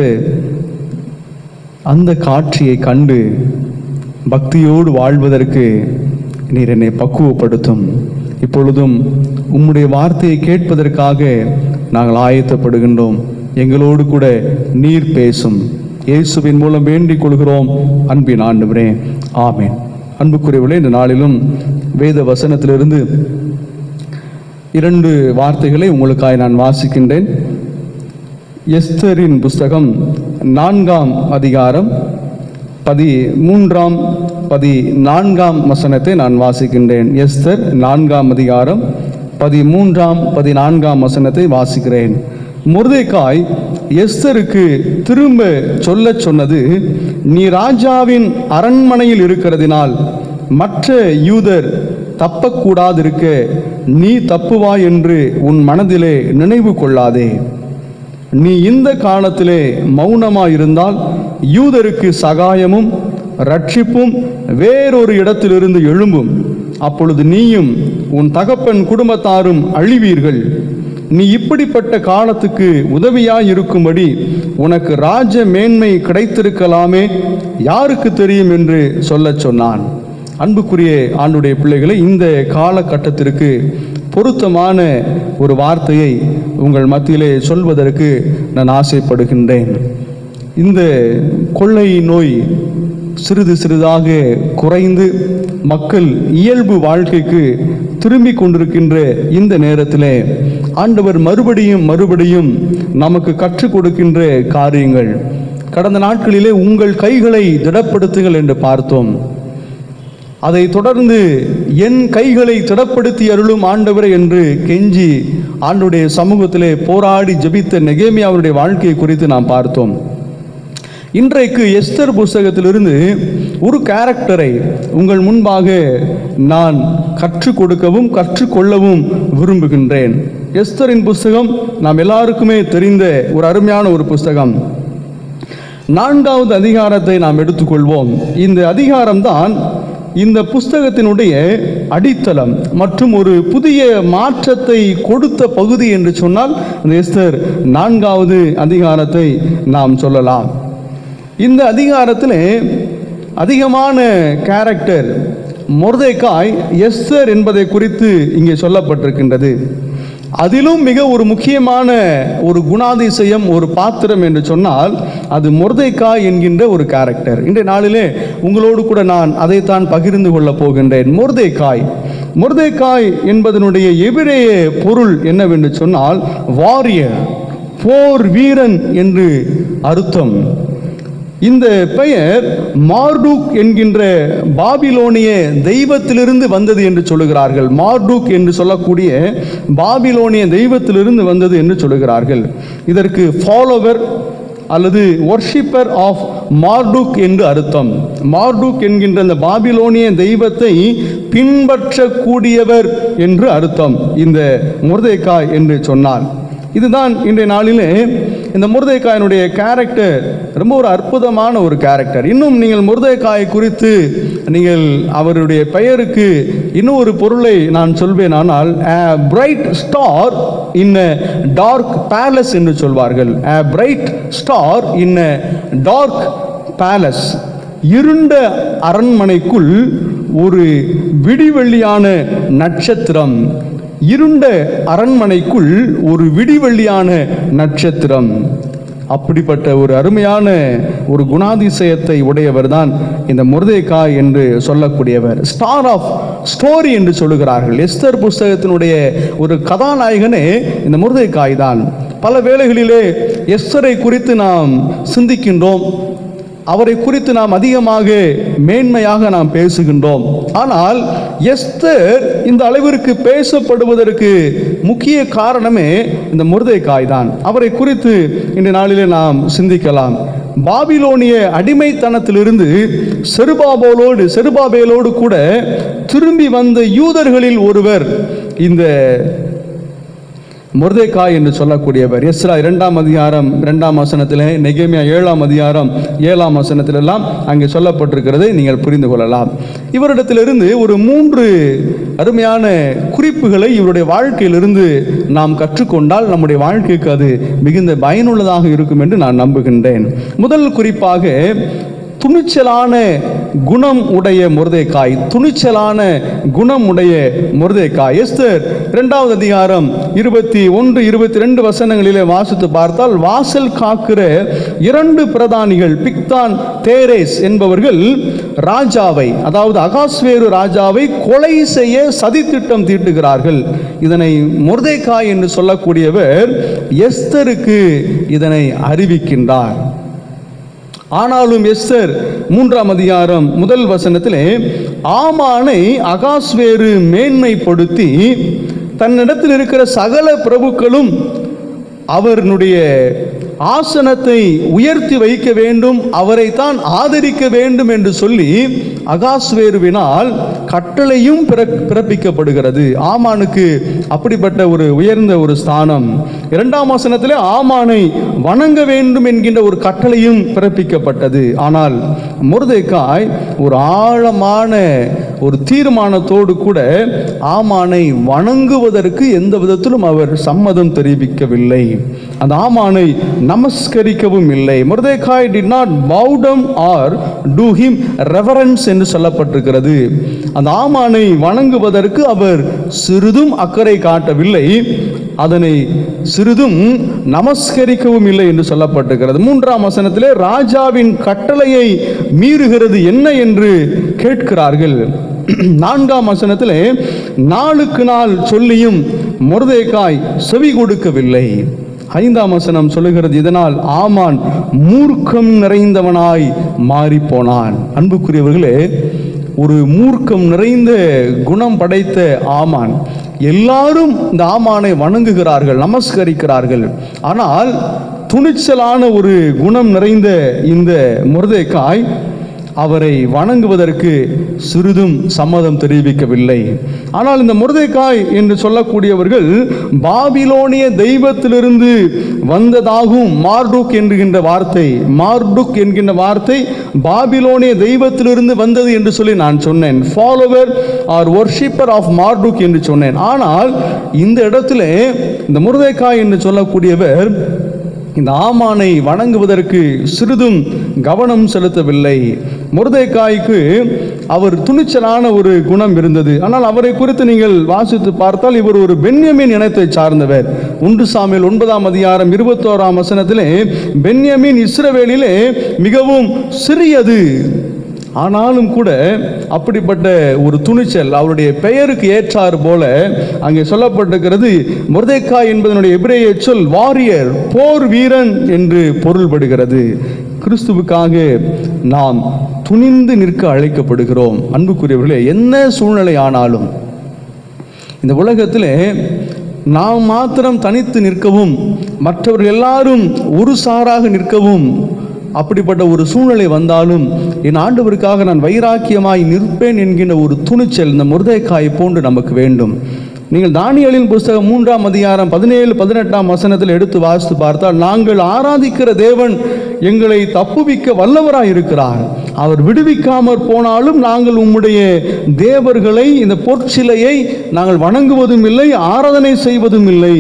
C: அந்த காட்சியை கண்டு பக்தியோடு வாழ்வதற்கு நீர் என்னை பக்குவப்படுத்தும் இப்பொழுதும் உம்முடைய வார்த்தையை கேட்பதற்காக நாங்கள் ஆயத்தப்படுகின்றோம் எங்களோடு கூட நீர் பேசும் இயேசுவின் மூலம் வேண்டிக் கொள்கிறோம் அன்பின் ஆண்டவரே ஆமென் அன்புக்குரியவர்களே இந்த நாளிலும் வேத வசனத்திலிருந்து இரண்டு வார்த்தைகளை உங்களுக்காய் நான் வாசிக்கின்றேன் எஸ்தரின் புஸ்தகம் நான்காம் அதிகாரம் பதி மூன்றாம் பதி நான்காம் வசனத்தை நான் வாசிக்கின்றேன் எஸ்தர் நான்காம் அதிகாரம் பதி மூன்றாம் பதினான்காம் வசனத்தை வாசிக்கிறேன் முருதைக்காய் எஸ்தருக்கு திரும்ப சொல்லச் சொன்னது நீ ராஜாவின் அரண்மனையில் இருக்கிறதினால் மற்ற யூதர் தப்பக்கூடாதிருக்க நீ தப்புவாய் என்று உன் மனதிலே நினைவு கொள்ளாதே நீ இந்த காலத்திலே மௌனமாயிருந்தால் யூதருக்கு சகாயமும் ரட்சிப்பும் வேறொரு இடத்திலிருந்து எழும்பும் அப்பொழுது நீயும் உன் தகப்பன் குடும்பத்தாரும் அழிவீர்கள் நீ இப்படிப்பட்ட காலத்துக்கு உதவியாயிருக்கும்படி உனக்கு ராஜ மேன்மை கிடைத்திருக்கலாமே யாருக்கு தெரியும் என்று சொல்லச் சொன்னான் அன்புக்குரிய ஆண்டுடைய பிள்ளைகளை இந்த காலகட்டத்திற்கு பொருத்தமான ஒரு வார்த்தையை உங்கள் மத்தியிலே சொல்வதற்கு நான் ஆசைப்படுகின்றேன் இந்த கொள்ளை நோய் சிறிது சிறிதாக குறைந்து மக்கள் இயல்பு வாழ்க்கைக்கு திரும்பி கொண்டிருக்கின்ற இந்த நேரத்திலே ஆண்டவர் மறுபடியும் மறுபடியும் நமக்கு கற்றுக் கொடுக்கின்ற காரியங்கள் கடந்த நாட்களிலே உங்கள் கைகளை திடப்படுத்துங்கள் என்று பார்த்தோம் அதை தொடர்ந்து என் கைகளை திடப்படுத்தி அருளும் ஆண்டவரே என்று கெஞ்சி ஆண்டுடைய சமூகத்திலே போராடி ஜெபித்த நெகேமியாவுடைய வாழ்க்கையை குறித்து நாம் பார்த்தோம் இன்றைக்கு எஸ்தர் புஸ்தகத்திலிருந்து ஒரு கேரக்டரை உங்கள் முன்பாக நான் கற்றுக் கொடுக்கவும் கற்றுக்கொள்ளவும் விரும்புகின்றேன் எஸ்தரின் புஸ்தகம் நாம் எல்லாருக்குமே தெரிந்த ஒரு அருமையான ஒரு புஸ்தகம் நான்காவது அதிகாரத்தை நாம் எடுத்துக்கொள்வோம் இந்த அதிகாரம்தான் இந்த புஸ்தகத்தினுடைய அடித்தளம் மற்றும் ஒரு புதிய மாற்றத்தை கொடுத்த பகுதி என்று சொன்னால் இந்த எஸ்தர் நான்காவது அதிகாரத்தை நாம் சொல்லலாம் இந்த அதிகாரத்திலே அதிகமான கேரக்டர் மொர்தேக்காய் எஸ்தர் என்பதை குறித்து இங்கே சொல்லப்பட்டிருக்கின்றது அதிலும் மிக ஒரு முக்கியமான ஒரு குணாதிசயம் ஒரு பாத்திரம் என்று சொன்னால் அது மொர்தேக்காய் என்கின்ற ஒரு கேரக்டர் இன்றைய நாளிலே உங்களோடு கூட நான் அதைத்தான் பகிர்ந்து கொள்ளப் போகின்றேன் மொர்தேக்காய் மொர்தேக்காய் என்பதனுடைய எபிரேய பொருள் என்னவென்று சொன்னால் வாரியர் போர் வீரன் என்று அர்த்தம் இந்த பெயர் மார்டூக் என்கின்ற பாபிலோனிய தெய்வத்திலிருந்து வந்தது என்று சொல்லுகிறார்கள் மார்டூக் என்று சொல்லக்கூடிய பாபிலோனிய தெய்வத்திலிருந்து வந்தது என்று சொல்லுகிறார்கள் இதற்கு ஃபாலோவர் அல்லது ஒர்ஷிப்பர் ஆஃப் மார்டூக் என்று அர்த்தம் மார்டூக் என்கின்ற அந்த பாபிலோனிய தெய்வத்தை பின்பற்றக்கூடியவர் என்று அர்த்தம் இந்த முருதைக்காய் என்று சொன்னார் இதுதான் இன்றைய நாளிலே இந்த முருதைக்காயினுடைய கேரக்டர் ரொம்ப ஒரு அற்புதமான ஒரு கேரக்டர் இன்னும் நீங்கள் முருதைக்காய் குறித்து நீங்கள் அவருடைய பெயருக்கு இன்னும் ஒரு பொருளை நான் சொல்வேன் ஆனால் bright star in dark palace என்று சொல்வார்கள் bright star in dark palace இருண்ட அரண்மனைக்குள் ஒரு விடிவெள்ளியான நட்சத்திரம் இருண்ட அரண்மனைக்குள் ஒரு விடிவெள்ளியான நட்சத்திரம் அப்படிப்பட்ட ஒரு அருமையான ஒரு குணாதிசயத்தை உடையவர் தான் இந்த முருதைக்காய் என்று சொல்லக்கூடியவர் ஸ்டார் ஆஃப் ஸ்டோரி என்று சொல்லுகிறார்கள் எஸ்தர் புஸ்தகத்தினுடைய ஒரு கதாநாயகனே இந்த முருதைக்காய் தான் பல வேளைகளிலே எஸ்தரை குறித்து நாம் சிந்திக்கின்றோம் அவரை குறித்து நாம் அதிகமாக மேன்மையாக நாம் பேசுகின்றோம் ஆனால் எஸ்தர் இந்த அளவிற்கு பேசப்படுவதற்கு முக்கிய காரணமே இந்த முருதைக்காய் தான் அவரை குறித்து இந்த நாளிலே நாம் சிந்திக்கலாம் பாபிலோனிய அடிமைத்தனத்திலிருந்து செருபாபோலோடு செருபாபேலோடு கூட திரும்பி வந்த யூதர்களில் ஒருவர் இந்த முர்தேக்காய் என்று சொல்லக்கூடியவர் எஸ்ரா இரண்டாம் அதிகாரம் இரண்டாம் வசனத்திலே நெகேமியா ஏழாம் அதிகாரம் ஏழாம் வசனத்திலெல்லாம் அங்கே சொல்லப்பட்டிருக்கிறதை நீங்கள் புரிந்து கொள்ளலாம் இவரிடத்திலிருந்து ஒரு மூன்று அருமையான குறிப்புகளை இவருடைய வாழ்க்கையிலிருந்து நாம் கற்றுக்கொண்டால் நம்முடைய வாழ்க்கைக்கு அது மிகுந்த பயனுள்ளதாக இருக்கும் என்று நான் நம்புகின்றேன் முதல் குறிப்பாக துணிச்சலான குணம் உடைய முருதைக்காய் துணிச்சலான குணம் உடைய முருதைக்காய் எஸ்தர் இரண்டாவது அதிகாரம் இருபத்தி ஒன்று இருபத்தி ரெண்டு வசனங்களிலே வாசித்து பார்த்தால் வாசல் காக்கிற இரண்டு பிரதானிகள் பிக்தான் தேரேஸ் என்பவர்கள் ராஜாவை அதாவது அகாஸ்வேரு ராஜாவை கொலை செய்ய சதித்திட்டம் தீட்டுகிறார்கள் இதனை முருதைக்காய் என்று சொல்லக்கூடியவர் எஸ்தருக்கு இதனை அறிவிக்கின்றார் ஆனாலும் எஸ்தர் மூன்றாம் அதிகாரம் முதல் வசனத்திலே ஆமானை அகாஸ்வேரு மேன்மைப்படுத்தி தன்னிடத்தில் இருக்கிற சகல பிரபுக்களும் அவர்களுடைய ஆசனத்தை உயர்த்தி வைக்க வேண்டும் அவரைத்தான் ஆதரிக்க வேண்டும் என்று சொல்லி அகாஸ்வேருவினால் கட்டளையும் பிற- பிறப்பிக்கப்படுகிறது ஆமானுக்கு அப்படிப்பட்ட ஒரு உயர்ந்த ஒரு ஸ்தானம் இரண்டாம் வசனத்திலே ஆமானை வணங்க வேண்டும் என்கின்ற ஒரு கட்டளையும் பிறப்பிக்கப்பட்டது ஆனால் முருதைக்காய் ஒரு ஆழமான ஒரு தீர்மானத்தோடு கூட ஆமானை வணங்குவதற்கு எந்த விதத்திலும் அவர் சம்மதம் தெரிவிக்கவில்லை அந்த ஆமானை நமஸ்கரிக்கவும் இல்லை முருதைக்காய் did not bow down or do him reverence என்று சொல்லப்பட்டிருக்கிறது அந்த ஆமானை வணங்குவதற்கு அவர் சிறிதும் அக்கறை காட்டவில்லை அதனை சிறிதும் நமஸ்கரிக்கவும் இல்லை என்று சொல்லப்பட்டிருக்கிறது மூன்றாம் வசனத்திலே ராஜாவின் கட்டளையை மீறுகிறது என்ன என்று கேட்கிறார்கள் நான்காம் வசனத்திலே நாளுக்கு நாள் சொல்லியும் முருதைக்காய் செவி கொடுக்கவில்லை ஐந்தாம் வசனம் சொல்லுகிறது இதனால் ஆமான் மூர்க்கம் நிறைந்தவனாய் மாறிப்போனான் அன்புக்குரியவர்களே ஒரு மூர்க்கம் நிறைந்த குணம் படைத்த ஆமான் எல்லாரும் இந்த ஆமானை வணங்குகிறார்கள் நமஸ்கரிக்கிறார்கள் ஆனால் துணிச்சலான ஒரு குணம் நிறைந்த இந்த முருதைக்காய் அவரை வணங்குவதற்கு சிறிதும் சம்மதம் தெரிவிக்கவில்லை ஆனால் இந்த முருதைக்காய் என்று சொல்லக்கூடியவர்கள் பாபிலோனிய தெய்வத்திலிருந்து வந்ததாகும் மார்டுக் என்கின்ற வார்த்தை மார்டுக் என்கின்ற வார்த்தை பாபிலோனிய தெய்வத்திலிருந்து வந்தது என்று சொல்லி நான் சொன்னேன் follower or worshipper of Marduk என்று சொன்னேன் ஆனால் இந்த இடத்துல இந்த முருதைக்காய் என்று சொல்லக்கூடியவர் இந்த ஆமானை வணங்குவதற்கு சிறிதும் கவனம் செலுத்தவில்லை முருதைக்காய்க்கு அவர் துணிச்சலான ஒரு குணம் இருந்தது ஆனால் அவரை குறித்து நீங்கள் வாசித்து பார்த்தால் இவர் ஒரு பென்யமின் இனத்தை சார்ந்தவர் ஒன்று சாமியில் ஒன்பதாம் அதிகாரம் இருபத்தோராம் வசனத்திலே பென்யமின் இஸ்ரவேலிலே மிகவும் சிறியது ஆனாலும் கூட அப்படிப்பட்ட ஒரு துணிச்சல் அவருடைய பெயருக்கு ஏற்றாறு போல அங்கே சொல்லப்பட்டிருக்கிறது முர்தேக்காய் என்பதனுடைய எபிரேய சொல் வாரியர் போர் வீரன் என்று பொருள்படுகிறது கிறிஸ்துவுக்காக நாம் துணிந்து நிற்க அழைக்கப்படுகிறோம் அன்புக்குரியவர்களே என்ன சூழ்நிலை ஆனாலும் இந்த உலகத்திலே நாம் மாத்திரம் தனித்து நிற்கவும் மற்றவர்கள் எல்லாரும் ஒரு சாராக நிற்கவும் அப்படிப்பட்ட ஒரு சூழ்நிலை வந்தாலும் என் ஆண்டவருக்காக நான் வைராக்கியமாய் நிற்பேன் என்கின்ற ஒரு துணிச்சல் இந்த முருதைக்காய் போன்று நமக்கு வேண்டும் நீங்கள் தானியலின் புஸ்தகம் மூன்றாம் அதிகாரம் பதினேழு பதினெட்டாம் வசனத்தில் எடுத்து வாசித்து பார்த்தால் நாங்கள் ஆராதிக்கிற தேவன் எங்களை தப்புவிக்க வல்லவராய் இருக்கிறார் அவர் விடுவிக்காமற் போனாலும் நாங்கள் உம்முடைய தேவர்களை இந்த பொற்சிலையை நாங்கள் வணங்குவதும் இல்லை ஆராதனை செய்வதும் இல்லை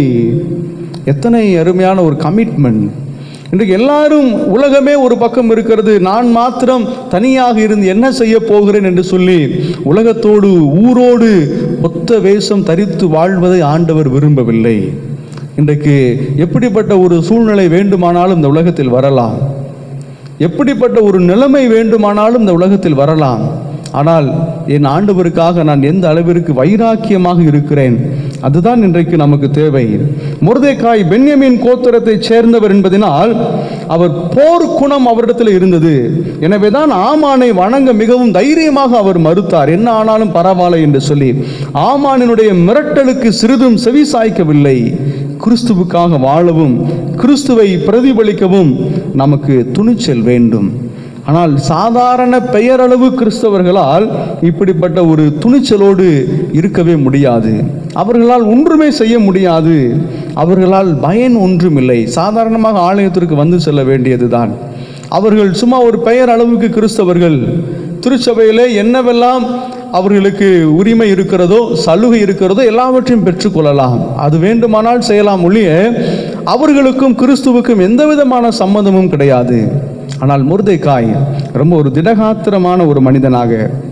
C: எத்தனை அருமையான ஒரு கமிட்மெண்ட் இன்றைக்கு எல்லாரும் உலகமே ஒரு பக்கம் இருக்கிறது நான் மாத்திரம் தனியாக இருந்து என்ன செய்ய போகிறேன் என்று சொல்லி உலகத்தோடு ஊரோடு ஒத்த வேஷம் தரித்து வாழ்வதை ஆண்டவர் விரும்பவில்லை இன்றைக்கு எப்படிப்பட்ட ஒரு சூழ்நிலை வேண்டுமானாலும் இந்த உலகத்தில் வரலாம் எப்படிப்பட்ட ஒரு நிலைமை வேண்டுமானாலும் இந்த உலகத்தில் வரலாம் ஆனால் என் ஆண்டவருக்காக நான் எந்த அளவிற்கு வைராக்கியமாக இருக்கிறேன் அதுதான் இன்றைக்கு நமக்கு தேவை முருதைக்காய் பென்யமின் கோத்திரத்தைச் சேர்ந்தவர் என்பதனால் அவர் போர் குணம் அவரிடத்தில் இருந்தது எனவே தான் ஆமானை வணங்க மிகவும் தைரியமாக அவர் மறுத்தார் என்ன ஆனாலும் பரவாயில்லை என்று சொல்லி ஆமானினுடைய மிரட்டலுக்கு சிறிதும் செவி சாய்க்கவில்லை கிறிஸ்துவுக்காக வாழவும் கிறிஸ்துவை பிரதிபலிக்கவும் நமக்கு துணிச்சல் வேண்டும் ஆனால் சாதாரண பெயரளவு கிறிஸ்தவர்களால் இப்படிப்பட்ட ஒரு துணிச்சலோடு இருக்கவே முடியாது அவர்களால் ஒன்றுமே செய்ய முடியாது அவர்களால் பயன் ஒன்றுமில்லை சாதாரணமாக ஆலயத்திற்கு வந்து செல்ல வேண்டியதுதான் அவர்கள் சும்மா ஒரு பெயர் அளவுக்கு கிறிஸ்தவர்கள் திருச்சபையிலே என்னவெல்லாம் அவர்களுக்கு உரிமை இருக்கிறதோ சலுகை இருக்கிறதோ எல்லாவற்றையும் பெற்றுக்கொள்ளலாம் அது வேண்டுமானால் செய்யலாம் ஒழிய அவர்களுக்கும் கிறிஸ்துவுக்கும் எந்த விதமான சம்மந்தமும் கிடையாது ஆனால் முருதைக்காய் ரொம்ப ஒரு திடகாத்திரமான ஒரு மனிதனாக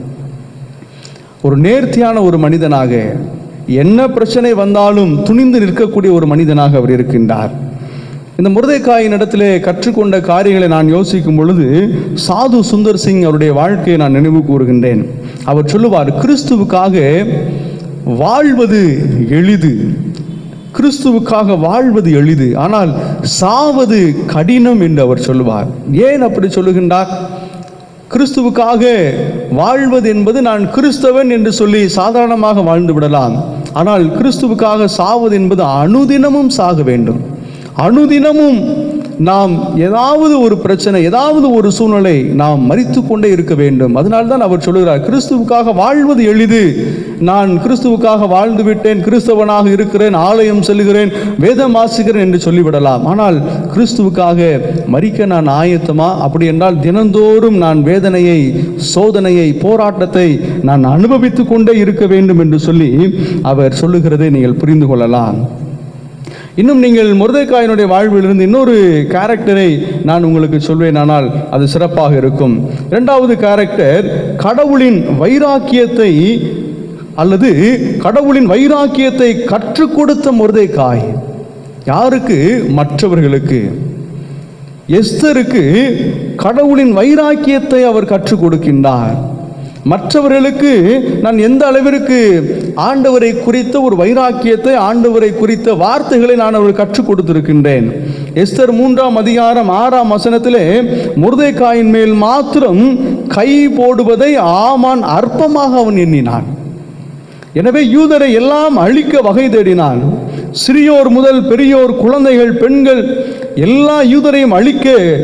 C: ஒரு நேர்த்தியான ஒரு மனிதனாக என்ன பிரச்சனை வந்தாலும் துணிந்து நிற்கக்கூடிய ஒரு மனிதனாக அவர் இருக்கின்றார் இந்த முருதைக்காயின் இடத்திலே கற்றுக்கொண்ட காரியங்களை நான் யோசிக்கும் பொழுது சாது சுந்தர் சிங் அவருடைய வாழ்க்கையை நான் நினைவு கூறுகின்றேன் அவர் சொல்லுவார் கிறிஸ்துவுக்காக வாழ்வது எளிது கிறிஸ்துவுக்காக வாழ்வது எளிது ஆனால் சாவது கடினம் என்று அவர் சொல்லுவார் ஏன் அப்படி சொல்லுகின்றார் கிறிஸ்துவுக்காக வாழ்வது என்பது நான் கிறிஸ்தவன் என்று சொல்லி சாதாரணமாக வாழ்ந்து விடலாம் ஆனால் கிறிஸ்துவுக்காக சாவது என்பது அனுதினமும் சாக வேண்டும் அனுதினமும் நாம் ஏதாவது ஒரு பிரச்சனை ஏதாவது ஒரு சூழ்நிலை நாம் மறித்து கொண்டே இருக்க வேண்டும் அதனால்தான் அவர் சொல்லுகிறார் கிறிஸ்துவுக்காக வாழ்வது எளிது நான் கிறிஸ்துவுக்காக வாழ்ந்து விட்டேன் கிறிஸ்தவனாக இருக்கிறேன் ஆலயம் செல்கிறேன் வேதம் வாசிக்கிறேன் என்று சொல்லிவிடலாம் ஆனால் கிறிஸ்துவுக்காக மறிக்க நான் ஆயத்தமா அப்படி என்றால் தினந்தோறும் நான் வேதனையை சோதனையை போராட்டத்தை நான் அனுபவித்து கொண்டே இருக்க வேண்டும் என்று சொல்லி அவர் சொல்லுகிறதை நீங்கள் புரிந்து கொள்ளலாம் இன்னும் நீங்கள் முருதைக்காயினுடைய வாழ்விலிருந்து இன்னொரு கேரக்டரை நான் உங்களுக்கு சொல்வேன் ஆனால் அது சிறப்பாக இருக்கும் இரண்டாவது கேரக்டர் கடவுளின் வைராக்கியத்தை அல்லது கடவுளின் வைராக்கியத்தை கற்றுக் கொடுத்த முருதைக்காய் யாருக்கு மற்றவர்களுக்கு எஸ்தருக்கு கடவுளின் வைராக்கியத்தை அவர் கற்றுக் கொடுக்கின்றார் மற்றவர்களுக்கு நான் எந்த அளவிற்கு ஆண்டவரை குறித்த ஒரு வைராக்கியத்தை ஆண்டவரை குறித்த வார்த்தைகளை நான் அவர்கள் கற்றுக் கொடுத்திருக்கின்றேன் எஸ்தர் மூன்றாம் அதிகாரம் ஆறாம் வசனத்திலே முருதைக்காயின் மேல் மாத்திரம் கை போடுவதை ஆமான் அற்பமாக அவன் எண்ணினான் எனவே யூதரை எல்லாம் அழிக்க வகை தேடினான் சிறியோர் முதல் பெரியோர் குழந்தைகள் பெண்கள் எல்லா யூதரையும் அழிக்க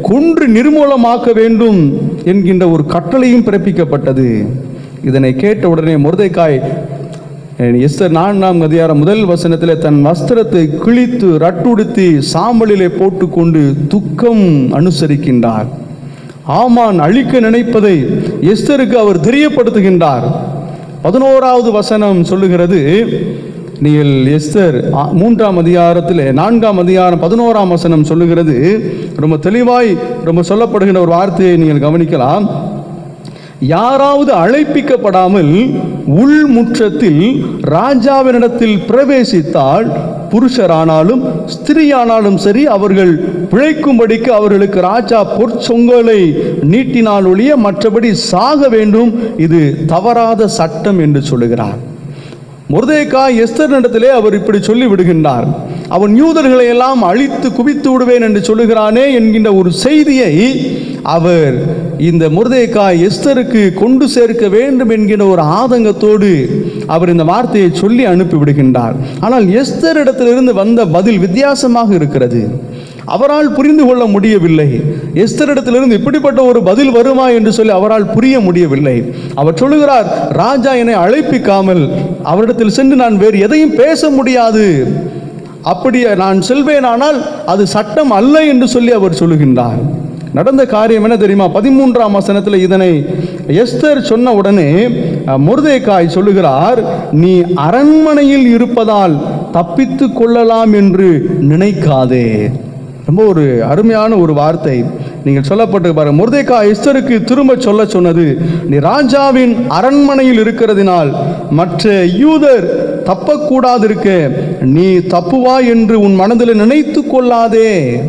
C: கொன்று நிர்மூலமாக்க வேண்டும் என்கின்ற ஒரு கட்டளையும் பிறப்பிக்கப்பட்டது இதனை கேட்ட உடனே முருதைக்காய் எஸ்தர் நான்காம் அதிகாரம் முதல் வசனத்திலே தன் வஸ்திரத்தை கிழித்து ரட்டுடுத்தி சாம்பலிலே போட்டுக்கொண்டு துக்கம் அனுசரிக்கின்றார் ஆமான் அழிக்க நினைப்பதை எஸ்தருக்கு அவர் தெரியப்படுத்துகின்றார் பதினோராவது வசனம் சொல்லுகிறது நீங்கள் எஸ்தர் ஆ, மூன்றாம் அதிகாரத்தில் நான்காம் அதிகாரம் பதினோராம் வசனம் சொல்லுகிறது ரொம்ப தெளிவாய் ரொம்ப சொல்லப்படுகின்ற ஒரு வார்த்தையை நீங்கள் கவனிக்கலாம் யாராவது அழைப்பிக்கப்படாமல் உள்முற்றத்தில் ராஜாவினிடத்தில் பிரவேசித்தால் புருஷரானாலும் ஸ்திரீயானாலும் சரி அவர்கள் பிழைக்கும்படிக்கு அவர்களுக்கு ராஜா பொற்சொங்கலை நீட்டினால் ஒழிய மற்றபடி சாக வேண்டும் இது தவறாத சட்டம் என்று சொல்லுகிறார் முருதேக்கா எஸ்தர் இடத்திலே அவர் இப்படி சொல்லி விடுகின்றார் அவன் யூதர்களை எல்லாம் அழித்து குவித்து விடுவேன் என்று சொல்லுகிறானே என்கின்ற ஒரு செய்தியை அவர் இந்த முருதேக்கா எஸ்தருக்கு கொண்டு சேர்க்க வேண்டும் என்கிற ஒரு ஆதங்கத்தோடு அவர் இந்த வார்த்தையை சொல்லி அனுப்பி விடுகின்றார் ஆனால் எஸ்தர் இடத்திலிருந்து வந்த பதில் வித்தியாசமாக இருக்கிறது அவரால் புரிந்து கொள்ள முடியவில்லை எஸ்தரிடத்திலிருந்து இப்படிப்பட்ட ஒரு பதில் வருமா என்று சொல்லி அவரால் புரிய முடியவில்லை அவர் சொல்லுகிறார் ராஜா என்னை அழைப்பிக்காமல் அவரிடத்தில் சென்று நான் வேறு எதையும் பேச முடியாது அப்படி நான் செல்வேனானால் அது சட்டம் அல்ல என்று சொல்லி அவர் சொல்லுகின்றார் நடந்த காரியம் என்ன தெரியுமா பதிமூன்றாம் வசனத்தில் இதனை எஸ்தர் சொன்ன உடனே அஹ், மொர்தேக்காய் சொல்லுகிறார் நீ அரண்மனையில் இருப்பதால் தப்பித்து கொள்ளலாம் என்று நினைக்காதே ரொம்ப ஒரு அருமையான ஒரு வார்த்தை நீங்கள் சொல்லப்பட்டு பாருங்க முருதேக்கா எஸ்தருக்கு திரும்ப சொல்ல சொன்னது நீ ராஜாவின் அரண்மனையில் இருக்கிறதினால் மற்ற யூதர் தப்பக்கூடாதிருக்க நீ தப்புவா என்று உன் மனதில் நினைத்து கொள்ளாதே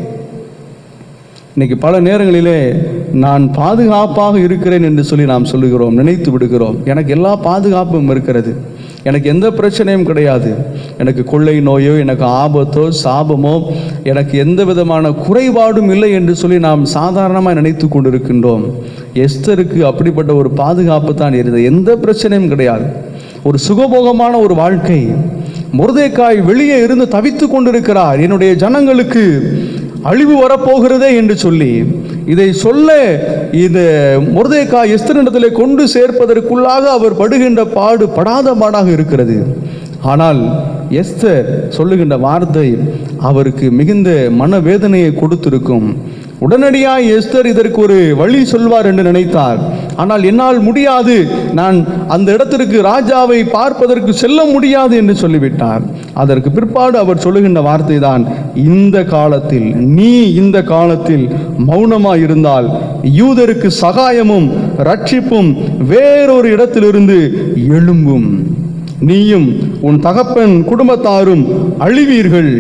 C: இன்னைக்கு பல நேரங்களிலே நான் பாதுகாப்பாக இருக்கிறேன் என்று சொல்லி நாம் சொல்லுகிறோம் நினைத்து விடுகிறோம் எனக்கு எல்லா பாதுகாப்பும் இருக்கிறது எனக்கு எந்த பிரச்சனையும் கிடையாது எனக்கு கொள்ளை நோயோ எனக்கு ஆபத்தோ சாபமோ எனக்கு எந்த விதமான குறைபாடும் இல்லை என்று சொல்லி நாம் சாதாரணமாக நினைத்து கொண்டிருக்கின்றோம் எஸ்தருக்கு அப்படிப்பட்ட ஒரு பாதுகாப்பு தான் இருந்தது எந்த பிரச்சனையும் கிடையாது ஒரு சுகபோகமான ஒரு வாழ்க்கை முருதைக்காய் வெளியே இருந்து தவித்து கொண்டிருக்கிறார் என்னுடைய ஜனங்களுக்கு அழிவு வரப்போகிறதே என்று சொல்லி இதை சொல்ல இந்த முருதைக்கா எஸ்தரிடத்திலே கொண்டு சேர்ப்பதற்குள்ளாக அவர் படுகின்ற பாடு படாத பாடாக இருக்கிறது ஆனால் எஸ்தர் சொல்லுகின்ற வார்த்தை அவருக்கு மிகுந்த மனவேதனையை கொடுத்திருக்கும் உடனடியாய் எஸ்தர் இதற்கு ஒரு வழி சொல்வார் என்று நினைத்தார் ஆனால் என்னால் முடியாது நான் அந்த இடத்திற்கு ராஜாவை பார்ப்பதற்கு செல்ல முடியாது என்று சொல்லிவிட்டார் அதற்கு பிற்பாடு அவர் சொல்லுகின்ற வார்த்தை தான் இந்த காலத்தில் நீ இந்த காலத்தில் மௌனமாய் இருந்தால் யூதருக்கு சகாயமும் ரட்சிப்பும் வேறொரு இடத்திலிருந்து எழும்பும் நீயும் உன் தகப்பன் குடும்பத்தாரும் அழிவீர்கள்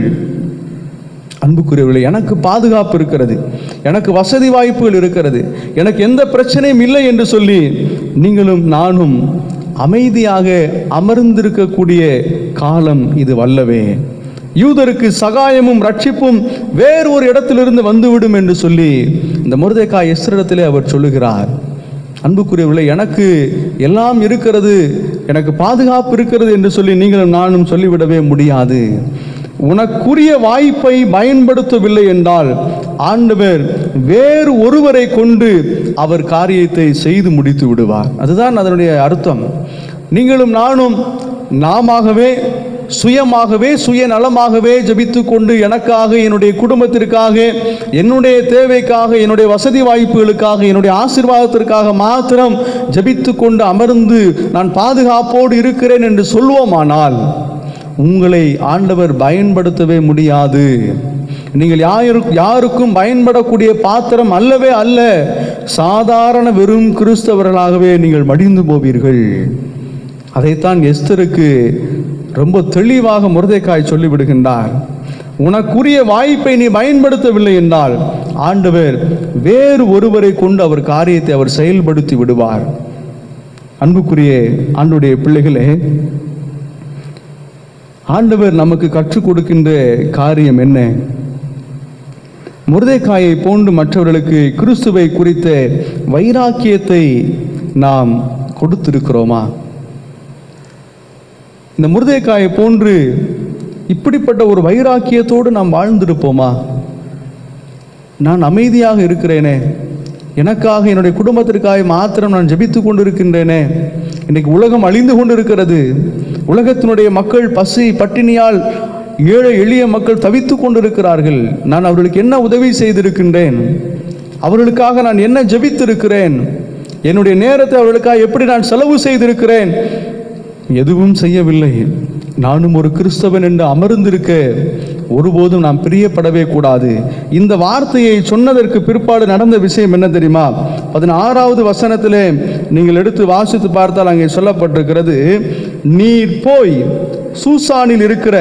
C: அன்புக்குரியவர்களே எனக்கு பாதுகாப்பு இருக்கிறது எனக்கு வசதி வாய்ப்புகள் இருக்கிறது எனக்கு எந்த பிரச்சனையும் இல்லை என்று சொல்லி நீங்களும் நானும் அமைதியாக அமர்ந்திருக்கக்கூடிய காலம் இது வல்லவே யூதருக்கு சகாயமும் ரட்சிப்பும் வேறு ஒரு இடத்திலிருந்து வந்துவிடும் என்று சொல்லி இந்த முருதைக்கா எஸ்ரிடத்திலே அவர் சொல்லுகிறார் அன்புக்குரியவர்களே எனக்கு எல்லாம் இருக்கிறது எனக்கு பாதுகாப்பு இருக்கிறது என்று சொல்லி நீங்களும் நானும் சொல்லிவிடவே முடியாது உனக்குரிய வாய்ப்பை பயன்படுத்தவில்லை என்றால் ஆண்டவர் வேறு ஒருவரை கொண்டு அவர் காரியத்தை செய்து முடித்து விடுவார் அதுதான் அதனுடைய அர்த்தம் நீங்களும் நானும் நாமாகவே சுயமாகவே சுயநலமாகவே ஜெபித்து கொண்டு எனக்காக என்னுடைய குடும்பத்திற்காக என்னுடைய தேவைக்காக என்னுடைய வசதி வாய்ப்புகளுக்காக என்னுடைய ஆசீர்வாதத்திற்காக மாத்திரம் ஜெபித்து கொண்டு அமர்ந்து நான் பாதுகாப்போடு இருக்கிறேன் என்று சொல்வோமானால் உங்களை ஆண்டவர் பயன்படுத்தவே முடியாது நீங்கள் யாரு யாருக்கும் பயன்படக்கூடிய பாத்திரம் அல்லவே அல்ல சாதாரண வெறும் கிறிஸ்தவர்களாகவே நீங்கள் மடிந்து போவீர்கள் அதைத்தான் எஸ்தருக்கு ரொம்ப தெளிவாக முருதைக்காய் சொல்லிவிடுகின்றார் உனக்குரிய வாய்ப்பை நீ பயன்படுத்தவில்லை என்றால் ஆண்டவர் வேறு ஒருவரை கொண்டு அவர் காரியத்தை அவர் செயல்படுத்தி விடுவார் அன்புக்குரிய ஆண்டுடைய பிள்ளைகளே ஆண்டவர் நமக்கு கற்றுக் கொடுக்கின்ற காரியம் என்ன முருதைக்காயை போன்று மற்றவர்களுக்கு கிறிஸ்துவை குறித்த வைராக்கியத்தை நாம் கொடுத்திருக்கிறோமா இந்த முருதைக்காயை போன்று இப்படிப்பட்ட ஒரு வைராக்கியத்தோடு நாம் வாழ்ந்திருப்போமா நான் அமைதியாக இருக்கிறேனே எனக்காக என்னுடைய குடும்பத்திற்காக மாத்திரம் நான் ஜெபித்து கொண்டிருக்கின்றேனே இன்னைக்கு உலகம் அழிந்து கொண்டிருக்கிறது உலகத்தினுடைய மக்கள் பசி பட்டினியால் ஏழை எளிய மக்கள் தவித்து கொண்டிருக்கிறார்கள் நான் அவர்களுக்கு என்ன உதவி செய்திருக்கின்றேன் அவர்களுக்காக நான் என்ன ஜெபித்திருக்கிறேன் என்னுடைய நேரத்தை அவர்களுக்காக எப்படி நான் செலவு செய்திருக்கிறேன் எதுவும் செய்யவில்லை நானும் ஒரு கிறிஸ்தவன் என்று அமர்ந்திருக்க ஒருபோதும் நாம் பிரியப்படவே கூடாது இந்த வார்த்தையை சொன்னதற்கு பிற்பாடு நடந்த விஷயம் என்ன தெரியுமா பதினாறாவது வசனத்திலே நீங்கள் எடுத்து வாசித்து பார்த்தால் அங்கே சொல்லப்பட்டிருக்கிறது நீர் போய் சூசானில் இருக்கிற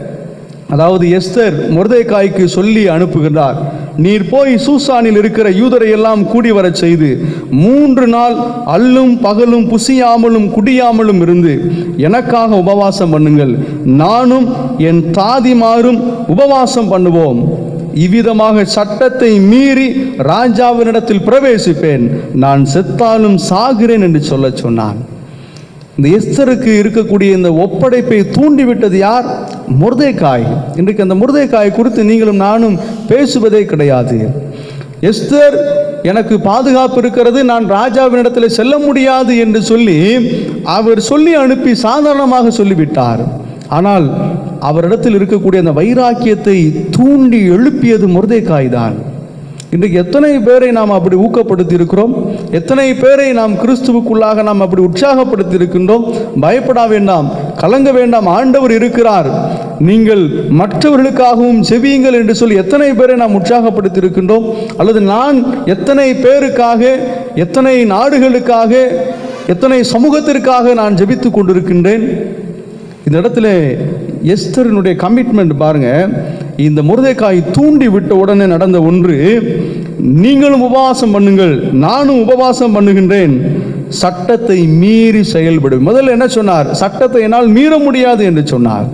C: அதாவது எஸ்தர் மொர்தேக்காய்க்கு சொல்லி அனுப்புகிறார் நீர் போய் சூசானில் இருக்கிற யூதரை எல்லாம் கூடி வரச் செய்து மூன்று நாள் அல்லும் பகலும் புசியாமலும் குடியாமலும் இருந்து எனக்காக உபவாசம் பண்ணுங்கள் நானும் என் தாதிமாரும் உபவாசம் பண்ணுவோம் இவ்விதமாக சட்டத்தை மீறி ராஜாவினிடத்தில் பிரவேசிப்பேன் நான் செத்தாலும் சாகிறேன் என்று சொல்லச் சொன்னான் இந்த எஸ்தருக்கு இருக்கக்கூடிய இந்த ஒப்படைப்பை தூண்டிவிட்டது யார் முருதைக்காய் இன்றைக்கு அந்த முருதைக்காய் குறித்து நீங்களும் நானும் பேசுவதே கிடையாது எஸ்தர் எனக்கு பாதுகாப்பு இருக்கிறது நான் ராஜாவினிடத்தில் செல்ல முடியாது என்று சொல்லி அவர் சொல்லி அனுப்பி சாதாரணமாக சொல்லிவிட்டார் ஆனால் அவரிடத்தில் இருக்கக்கூடிய அந்த வைராக்கியத்தை தூண்டி எழுப்பியது முருதைக்காய் தான் இன்றைக்கு எத்தனை பேரை நாம் அப்படி ஊக்கப்படுத்தி இருக்கிறோம் எத்தனை பேரை நாம் கிறிஸ்துவுக்குள்ளாக நாம் அப்படி உற்சாகப்படுத்தி இருக்கின்றோம் பயப்பட வேண்டாம் கலங்க வேண்டாம் ஆண்டவர் இருக்கிறார் நீங்கள் மற்றவர்களுக்காகவும் செவியுங்கள் என்று சொல்லி எத்தனை பேரை நாம் உற்சாகப்படுத்தி இருக்கின்றோம் அல்லது நான் எத்தனை பேருக்காக எத்தனை நாடுகளுக்காக எத்தனை சமூகத்திற்காக நான் ஜெபித்து கொண்டிருக்கின்றேன் இந்த இடத்துல எஸ்தரினுடைய கமிட்மெண்ட் பாருங்க இந்த முருதைக்காய் தூண்டி விட்ட உடனே நடந்த ஒன்று நீங்களும் உபவாசம் பண்ணுங்கள் நானும் உபவாசம் பண்ணுகின்றேன் சட்டத்தை மீறி செயல்படும் முதல்ல என்ன சொன்னார் சட்டத்தை என்னால் மீற முடியாது என்று சொன்னார்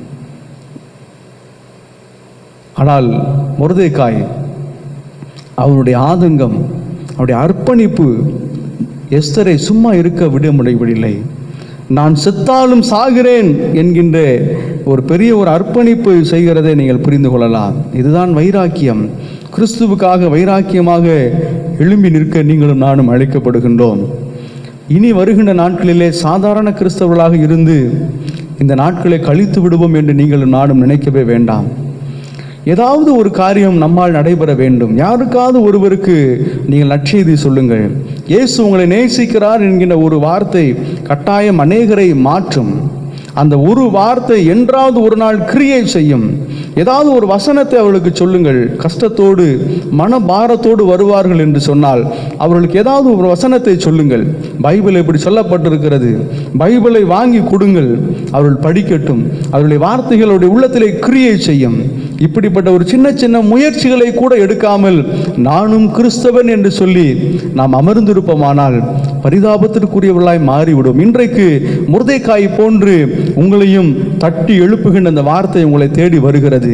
C: ஆனால் முருதைக்காய் அவனுடைய ஆதங்கம் அவருடைய அர்ப்பணிப்பு எஸ்தரை சும்மா இருக்க விட முடியவில்லை நான் செத்தாலும் சாகிறேன் என்கின்ற ஒரு பெரிய ஒரு அர்ப்பணிப்பு செய்கிறதை நீங்கள் புரிந்து கொள்ளலாம் இதுதான் வைராக்கியம் கிறிஸ்துவுக்காக வைராக்கியமாக எழும்பி நிற்க நீங்களும் நானும் அழைக்கப்படுகின்றோம் இனி வருகின்ற நாட்களிலே சாதாரண கிறிஸ்தவர்களாக இருந்து இந்த நாட்களை கழித்து விடுவோம் என்று நீங்களும் நானும் நினைக்கவே வேண்டாம் ஏதாவது ஒரு காரியம் நம்மால் நடைபெற வேண்டும் யாருக்காவது ஒருவருக்கு நீங்கள் நற்செய்தி சொல்லுங்கள் இயேசு உங்களை நேசிக்கிறார் என்கின்ற ஒரு வார்த்தை கட்டாயம் அநேகரை மாற்றும் அந்த ஒரு வார்த்தை என்றாவது ஒரு நாள் கிரியை செய்யும் ஏதாவது ஒரு வசனத்தை அவர்களுக்கு சொல்லுங்கள் கஷ்டத்தோடு மனபாரத்தோடு வருவார்கள் என்று சொன்னால் அவர்களுக்கு ஏதாவது ஒரு வசனத்தை சொல்லுங்கள் பைபிள் இப்படி சொல்லப்பட்டிருக்கிறது பைபிளை வாங்கி கொடுங்கள் அவர்கள் படிக்கட்டும் அவருடைய வார்த்தைகளுடைய உள்ளத்திலே கிரியை செய்யும் இப்படிப்பட்ட ஒரு சின்ன சின்ன முயற்சிகளை கூட எடுக்காமல் நானும் கிறிஸ்தவன் என்று சொல்லி நாம் அமர்ந்திருப்போமானால் பரிதாபத்திற்குரியவர்களாய் மாறிவிடும் இன்றைக்கு முருதைக்காய் போன்று உங்களையும் தட்டி எழுப்புகின்ற அந்த வார்த்தை உங்களை தேடி வருகிறது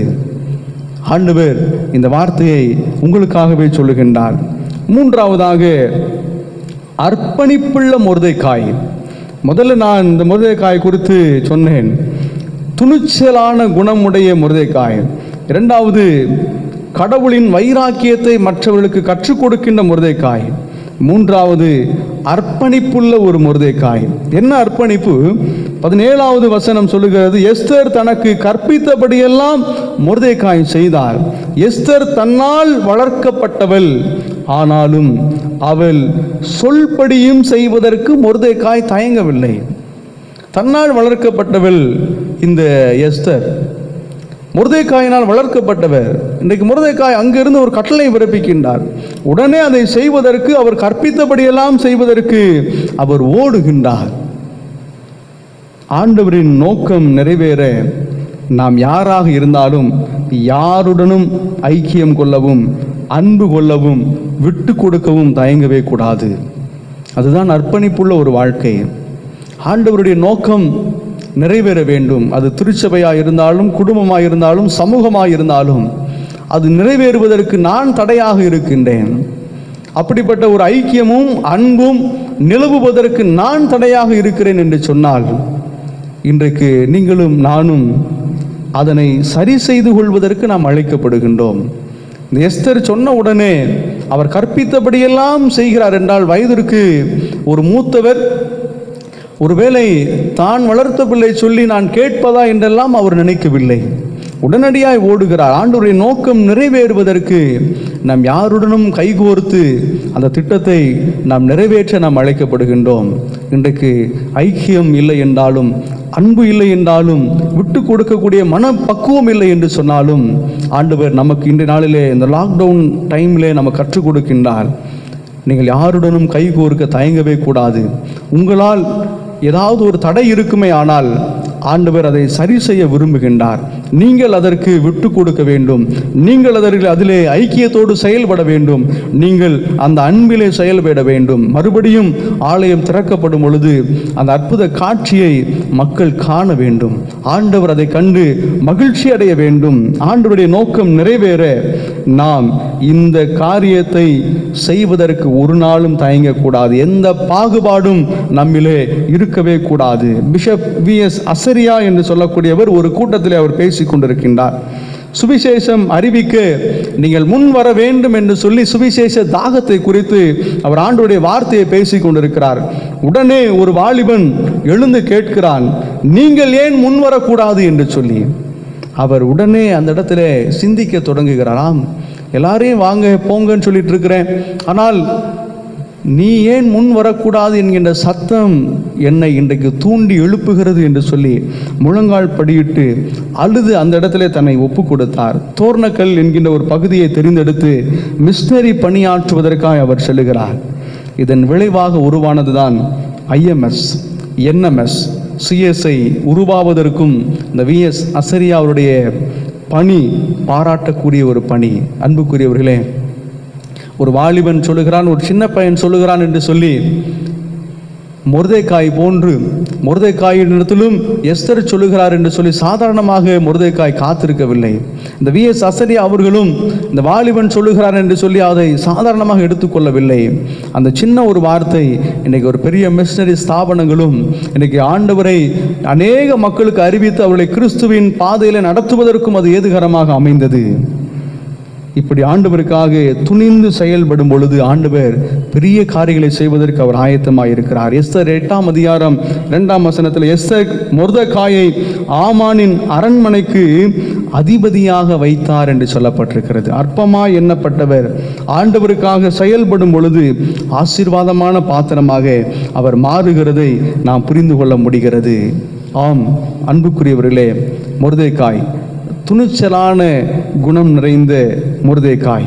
C: ஆண்டவர் இந்த வார்த்தையை உங்களுக்காகவே சொல்லுகின்றார் மூன்றாவதாக அர்ப்பணிப்புள்ள முருதைக்காய் முதல்ல நான் இந்த முருதைக்காய் குறித்து சொன்னேன் துணிச்சலான குணமுடைய முருதைக்காய் இரண்டாவது கடவுளின் வைராக்கியத்தை மற்றவர்களுக்கு கற்றுக் கொடுக்கின்ற முருதைக்காய் மூன்றாவது அர்ப்பணிப்புள்ள ஒரு முருதைக்காய் என்ன அர்ப்பணிப்பு பதினேழாவது வசனம் சொல்லுகிறது எஸ்தர் தனக்கு கற்பித்தபடியெல்லாம் முருதைக்காய் செய்தார் எஸ்தர் தன்னால் வளர்க்கப்பட்டவள் ஆனாலும் அவள் சொல்படியும் செய்வதற்கு முருதைக்காய் தயங்கவில்லை தன்னால் வளர்க்கப்பட்டவள் இந்த எஸ்தர் முருதைக்காயினால் வளர்க்கப்பட்டவர் இன்றைக்கு முருதைக்காய் அங்கிருந்து ஒரு கட்டளை பிறப்பிக்கின்றார் உடனே அதை செய்வதற்கு அவர் கற்பித்தபடியெல்லாம் செய்வதற்கு அவர் ஓடுகின்றார் ஆண்டவரின் நோக்கம் நிறைவேற நாம் யாராக இருந்தாலும் யாருடனும் ஐக்கியம் கொள்ளவும் அன்பு கொள்ளவும் விட்டு கொடுக்கவும் தயங்கவே கூடாது அதுதான் அர்ப்பணிப்புள்ள ஒரு வாழ்க்கை ஆண்டவருடைய நோக்கம் நிறைவேற வேண்டும் அது திருச்சபையாக இருந்தாலும் குடும்பமாக இருந்தாலும் சமூகமாக இருந்தாலும் அது நிறைவேறுவதற்கு நான் தடையாக இருக்கின்றேன் அப்படிப்பட்ட ஒரு ஐக்கியமும் அன்பும் நிலவுவதற்கு நான் தடையாக இருக்கிறேன் என்று சொன்னால் இன்றைக்கு நீங்களும் நானும் அதனை சரி செய்து கொள்வதற்கு நாம் அழைக்கப்படுகின்றோம் இந்த எஸ்தர் சொன்ன உடனே அவர் கற்பித்தபடியெல்லாம் செய்கிறார் என்றால் வயதிற்கு ஒரு மூத்தவர் ஒருவேளை தான் வளர்த்த பிள்ளை சொல்லி நான் கேட்பதா என்றெல்லாம் அவர் நினைக்கவில்லை உடனடியாய் ஓடுகிறார் ஆண்டவருடைய நோக்கம் நிறைவேறுவதற்கு நாம் யாருடனும் கைகோர்த்து அந்த திட்டத்தை நாம் நிறைவேற்ற நாம் அழைக்கப்படுகின்றோம் இன்றைக்கு ஐக்கியம் இல்லை என்றாலும் அன்பு இல்லை என்றாலும் விட்டு கொடுக்கக்கூடிய மன பக்குவம் இல்லை என்று சொன்னாலும் ஆண்டவர் நமக்கு இன்றைய நாளிலே இந்த லாக்டவுன் டைமிலே நம்ம கற்றுக் கொடுக்கின்றார் நீங்கள் யாருடனும் கைகோர்க்க தயங்கவே கூடாது உங்களால் ஏதாவது ஒரு தடை இருக்குமே ஆனால் ஆண்டவர் அதை சரி செய்ய விரும்புகின்றார் நீங்கள் அதற்கு விட்டு கொடுக்க வேண்டும் நீங்கள் அதற்கு அதிலே ஐக்கியத்தோடு செயல்பட வேண்டும் நீங்கள் அந்த அன்பிலே செயல்பட வேண்டும் மறுபடியும் ஆலயம் திறக்கப்படும் பொழுது அந்த அற்புத காட்சியை மக்கள் காண வேண்டும் ஆண்டவர் அதை கண்டு மகிழ்ச்சி அடைய வேண்டும் ஆண்டவருடைய நோக்கம் நிறைவேற நாம் இந்த காரியத்தை செய்வதற்கு ஒரு நாளும் தயங்கக்கூடாது எந்த பாகுபாடும் நம்மிலே இருக்கவே கூடாது பிஷப் வி எஸ் அசரியா என்று சொல்லக்கூடியவர் ஒரு கூட்டத்திலே அவர் பேசிக் கொண்டிருக்கின்றார் சுவிசேஷம் அறிவிக்க நீங்கள் முன் வர வேண்டும் என்று சொல்லி சுவிசேஷ தாகத்தை குறித்து அவர் ஆண்டுடைய வார்த்தையை பேசிக் கொண்டிருக்கிறார் உடனே ஒரு வாலிபன் எழுந்து கேட்கிறான் நீங்கள் ஏன் முன் வரக்கூடாது என்று சொல்லி அவர் உடனே அந்த இடத்துல சிந்திக்க தொடங்குகிறாராம் எல்லாரையும் வாங்க போங்கன்னு சொல்லிட்டு இருக்கிறேன் ஆனால் நீ ஏன் முன் வரக்கூடாது என்கின்ற சத்தம் என்னை இன்றைக்கு தூண்டி எழுப்புகிறது என்று சொல்லி முழங்கால் படியிட்டு அழுது அந்த இடத்திலே தன்னை ஒப்பு கொடுத்தார் தோர்ணக்கல் என்கின்ற ஒரு பகுதியை தெரிந்தெடுத்து மிஷினரி பணியாற்றுவதற்காக அவர் செல்லுகிறார் இதன் விளைவாக உருவானதுதான் ஐஎம்எஸ் என்எம்எஸ் சிஎஸ்ஐ உருவாவதற்கும் இந்த விஎஸ் அசரியா அவருடைய பணி பாராட்டக்கூடிய ஒரு பணி அன்புக்குரியவர்களே ஒரு வாலிபன் சொல்லுகிறான் ஒரு சின்ன பையன் சொல்லுகிறான் என்று சொல்லி முருதைக்காய் போன்று முருதைக்காயினிடத்திலும் எஸ்தர் சொல்லுகிறார் என்று சொல்லி சாதாரணமாக முருதைக்காய் காத்திருக்கவில்லை இந்த வி எஸ் அசரியா அவர்களும் இந்த வாலிபன் சொல்லுகிறார் என்று சொல்லி அதை சாதாரணமாக எடுத்துக்கொள்ளவில்லை அந்த சின்ன ஒரு வார்த்தை இன்னைக்கு ஒரு பெரிய மிஷனரி ஸ்தாபனங்களும் இன்னைக்கு ஆண்டவரை அநேக மக்களுக்கு அறிவித்து அவர்களை கிறிஸ்துவின் பாதையில் நடத்துவதற்கும் அது ஏதுகரமாக அமைந்தது இப்படி ஆண்டவருக்காக துணிந்து செயல்படும் பொழுது ஆண்டவர் பெரிய காரியங்களை செய்வதற்கு அவர் ஆயத்தமாக இருக்கிறார் எஸ்தர் எட்டாம் அதிகாரம் இரண்டாம் வசனத்தில் எஸ்தர் மொர்தகாயை ஆமானின் அரண்மனைக்கு அதிபதியாக வைத்தார் என்று சொல்லப்பட்டிருக்கிறது அற்பமாய் எண்ணப்பட்டவர் ஆண்டவருக்காக செயல்படும் பொழுது ஆசீர்வாதமான பாத்திரமாக அவர் மாறுகிறதை நாம் புரிந்து கொள்ள முடிகிறது ஆம் அன்புக்குரியவர்களே மொர்தேக்காய் துணிச்சலான குணம் நிறைந்த முருதைக்காய்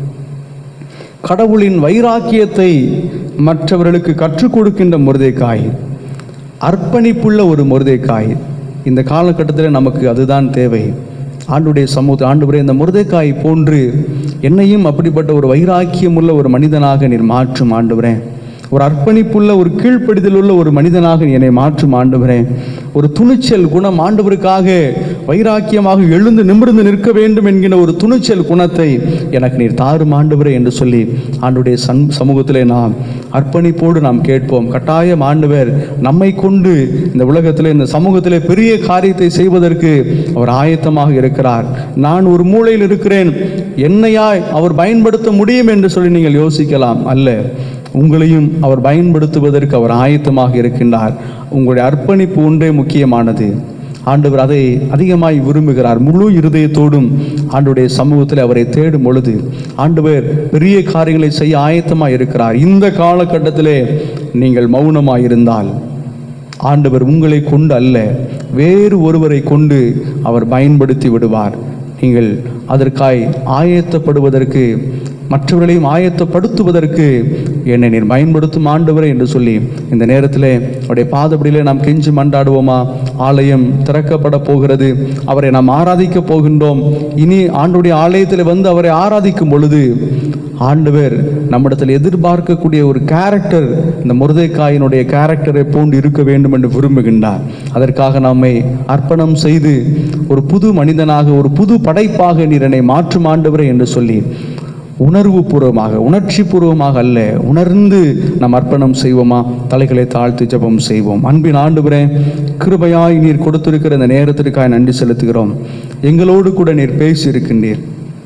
C: கடவுளின் வைராக்கியத்தை மற்றவர்களுக்கு கற்றுக் கொடுக்கின்ற முருதைக்காய் அர்ப்பணிப்புள்ள ஒரு முருதைக்காய் இந்த காலகட்டத்தில் நமக்கு அதுதான் தேவை ஆண்டுடைய சமூக ஆண்டு இந்த முருதைக்காய் போன்று என்னையும் அப்படிப்பட்ட ஒரு வைராக்கியமுள்ள ஒரு மனிதனாக நீர் மாற்றும் ஆண்டுகிறேன் ஒரு அர்ப்பணிப்புள்ள ஒரு கீழ்ப்படிதல் உள்ள ஒரு மனிதனாக நீ என்னை மாற்றும் ஆண்டுகிறேன் ஒரு துணிச்சல் குணம் ஆண்டவருக்காக வைராக்கியமாக எழுந்து நிமிர்ந்து நிற்க வேண்டும் என்கிற ஒரு துணிச்சல் குணத்தை எனக்கு நீர் தாரும் ஆண்டுகிறே என்று சொல்லி ஆண்டுடைய சன் சமூகத்திலே நாம் அர்ப்பணிப்போடு நாம் கேட்போம் கட்டாயம் ஆண்டவர் நம்மை கொண்டு இந்த உலகத்திலே இந்த சமூகத்திலே பெரிய காரியத்தை செய்வதற்கு அவர் ஆயத்தமாக இருக்கிறார் நான் ஒரு மூலையில் இருக்கிறேன் என்னையாய் அவர் பயன்படுத்த முடியும் என்று சொல்லி நீங்கள் யோசிக்கலாம் அல்ல உங்களையும் அவர் பயன்படுத்துவதற்கு அவர் ஆயத்தமாக இருக்கின்றார் உங்களுடைய அர்ப்பணிப்பு ஒன்றே முக்கியமானது ஆண்டவர் அதை அதிகமாய் விரும்புகிறார் முழு இருதயத்தோடும் ஆண்டுடைய சமூகத்தில் அவரை தேடும் பொழுது ஆண்டவர் பெரிய காரியங்களை செய்ய ஆயத்தமாக இருக்கிறார் இந்த காலகட்டத்திலே நீங்கள் மௌனமாக இருந்தால் ஆண்டவர் உங்களை கொண்டு அல்ல வேறு ஒருவரை கொண்டு அவர் பயன்படுத்தி விடுவார் நீங்கள் அதற்காய் ஆயத்தப்படுவதற்கு மற்றவர்களையும் ஆயத்தப்படுத்துவதற்கு என்னை நீர் பயன்படுத்தும் ஆண்டவரே என்று சொல்லி இந்த நேரத்திலே அவருடைய பாதப்படியிலே நாம் கெஞ்சி மன்றாடுவோமா ஆலயம் திறக்கப்பட போகிறது அவரை நாம் ஆராதிக்க போகின்றோம் இனி ஆண்டுடைய ஆலயத்தில் வந்து அவரை ஆராதிக்கும் பொழுது ஆண்டவர் நம்மிடத்தில் எதிர்பார்க்கக்கூடிய ஒரு கேரக்டர் இந்த முருதைக்காயினுடைய கேரக்டரை போன்று இருக்க வேண்டும் என்று விரும்புகின்றார் அதற்காக நம்மை அர்ப்பணம் செய்து ஒரு புது மனிதனாக ஒரு புது படைப்பாக நீர் என்னை மாற்றும் ஆண்டவரே என்று சொல்லி உணர்வு பூர்வமாக உணர்ச்சி பூர்வமாக அல்ல உணர்ந்து நாம் அர்ப்பணம் செய்வோமா தலைகளை தாழ்த்தி ஜெபம் செய்வோம் அன்பின் ஆண்டுகிறே கிருபையாய் நீர் கொடுத்திருக்கிற இந்த நேரத்திற்காக நன்றி செலுத்துகிறோம் எங்களோடு கூட நீர் பேசி இருக்கின்றீர்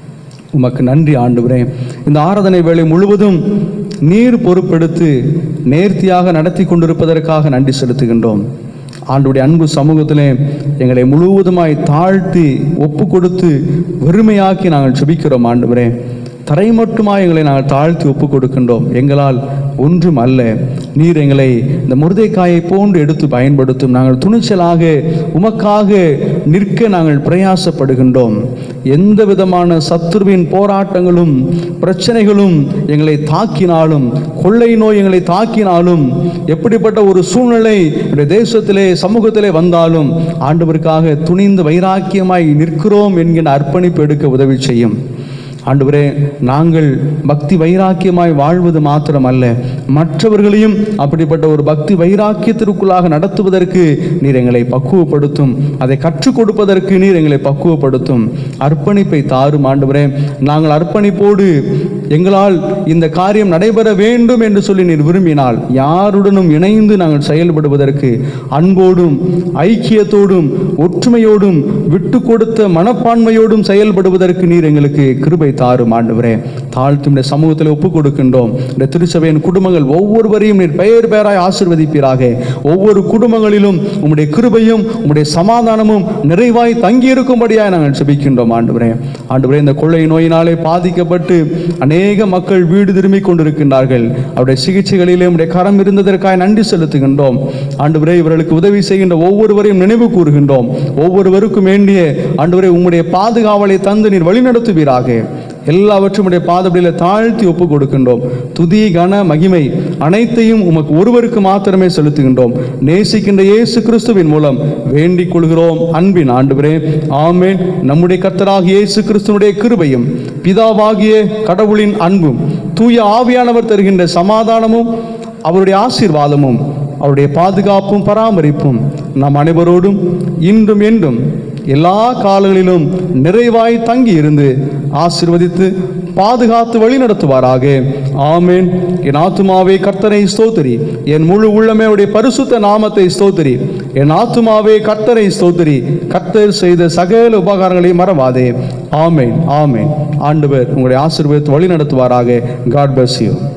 C: உமக்கு நன்றி ஆண்டவரே இந்த ஆராதனை வேளை முழுவதும் நீர் பொறுப்பெடுத்து நேர்த்தியாக நடத்தி கொண்டிருப்பதற்காக நன்றி செலுத்துகின்றோம் ஆண்டுடைய அன்பு சமூகத்திலே எங்களை முழுவதுமாய் தாழ்த்தி ஒப்பு கொடுத்து வெறுமையாக்கி நாங்கள் செபிக்கிறோம் ஆண்டவரே தரை மட்டுமாய் எங்களை நாங்கள் தாழ்த்தி ஒப்பு கொடுக்கின்றோம் எங்களால் ஒன்றும் அல்ல நீர் எங்களை இந்த முருதைக்காயை போன்று எடுத்து பயன்படுத்தும் நாங்கள் துணிச்சலாக உமக்காக நிற்க நாங்கள் பிரயாசப்படுகின்றோம் எந்த விதமான சத்துருவின் போராட்டங்களும் பிரச்சனைகளும் எங்களை தாக்கினாலும் கொள்ளை நோய் எங்களை தாக்கினாலும் எப்படிப்பட்ட ஒரு சூழ்நிலை என்னுடைய தேசத்திலே சமூகத்திலே வந்தாலும் ஆண்டவருக்காக துணிந்து வைராக்கியமாய் நிற்கிறோம் என்கிற அர்ப்பணிப்பு எடுக்க உதவி செய்யும் ஆண்டவரே நாங்கள் பக்தி வைராக்கியமாய் வாழ்வது மாத்திரமல்ல மற்றவர்களையும் அப்படிப்பட்ட ஒரு பக்தி வைராக்கியத்திற்குள்ளாக நடத்துவதற்கு நீர் எங்களை பக்குவப்படுத்தும் அதை கற்றுக் கொடுப்பதற்கு நீர் எங்களை பக்குவப்படுத்தும் அர்ப்பணிப்பை தாரும் ஆண்டவரே நாங்கள் அர்ப்பணிப்போடு எங்களால் இந்த காரியம் நடைபெற வேண்டும் என்று சொல்லி நீர் விரும்பினால் யாருடனும் இணைந்து நாங்கள் செயல்படுவதற்கு அன்போடும் ஐக்கியத்தோடும் ஒற்றுமையோடும் விட்டு கொடுத்த மனப்பான்மையோடும் செயல்படுவதற்கு நீர் எங்களுக்கு கிருபை தாரும் ஆண்டவரே தாழ்த்தும் இந்த சமூகத்தில் ஒப்புக் கொடுக்கின்றோம் இந்த திருச்சபையின் குடும்பங்கள் ஒவ்வொருவரையும் நீர் பெயர் பெயராய் ஆசிர்வதிப்பீராக ஒவ்வொரு குடும்பங்களிலும் உம்முடைய கிருபையும் உம்முடைய சமாதானமும் நிறைவாய் தங்கியிருக்கும்படியாய் நாங்கள் செபிக்கின்றோம் ஆண்டவரே ஆண்டவரே இந்த கொள்ளை நோயினாலே பாதிக்கப்பட்டு அநேக மக்கள் வீடு திரும்பிக் கொண்டிருக்கின்றார்கள் அவருடைய சிகிச்சைகளிலே உம்முடைய கரம் இருந்ததற்காக நன்றி செலுத்துகின்றோம் ஆண்டவரே இவர்களுக்கு உதவி செய்கின்ற ஒவ்வொருவரையும் நினைவு கூறுகின்றோம் ஒவ்வொருவருக்கும் வேண்டிய ஆண்டவரே உம்முடைய பாதுகாவலை தந்து நீர் வழிநடத்துவீராக எல்லாவற்றும் உடைய பாதப்படியில் தாழ்த்தி ஒப்பு கொடுக்கின்றோம் துதி கன மகிமை அனைத்தையும் உமக்கு ஒருவருக்கு மாத்திரமே செலுத்துகின்றோம் நேசிக்கின்ற இயேசு கிறிஸ்துவின் மூலம் வேண்டிக் கொள்கிறோம் அன்பின் ஆண்டவரே ஆமேன் நம்முடைய கர்த்தராகிய இயேசு கிறிஸ்துவனுடைய கிருபையும் பிதாவாகிய கடவுளின் அன்பும் தூய ஆவியானவர் தருகின்ற சமாதானமும் அவருடைய ஆசீர்வாதமும் அவருடைய பாதுகாப்பும் பராமரிப்பும் நம் அனைவரோடும் இன்றும் என்றும் எல்லா காலங்களிலும் நிறைவாய் தங்கி இருந்து ஆசீர்வதித்து பாதுகாத்து வழிநடத்துவாராக ஆமேன் என் ஆத்துமாவே கர்த்தரை ஸ்தோத்திரி என் முழு உள்ளமே உடைய பரிசுத்த நாமத்தை ஸ்தோத்திரி என் ஆத்துமாவே கர்த்தரை ஸ்தோத்திரி கர்த்தர் செய்த சகல உபகாரங்களை மறவாதே ஆமேன் ஆமேன் ஆண்டவர் உங்களுடைய ஆசீர்வதித்து வழி நடத்துவாராக காட் bless you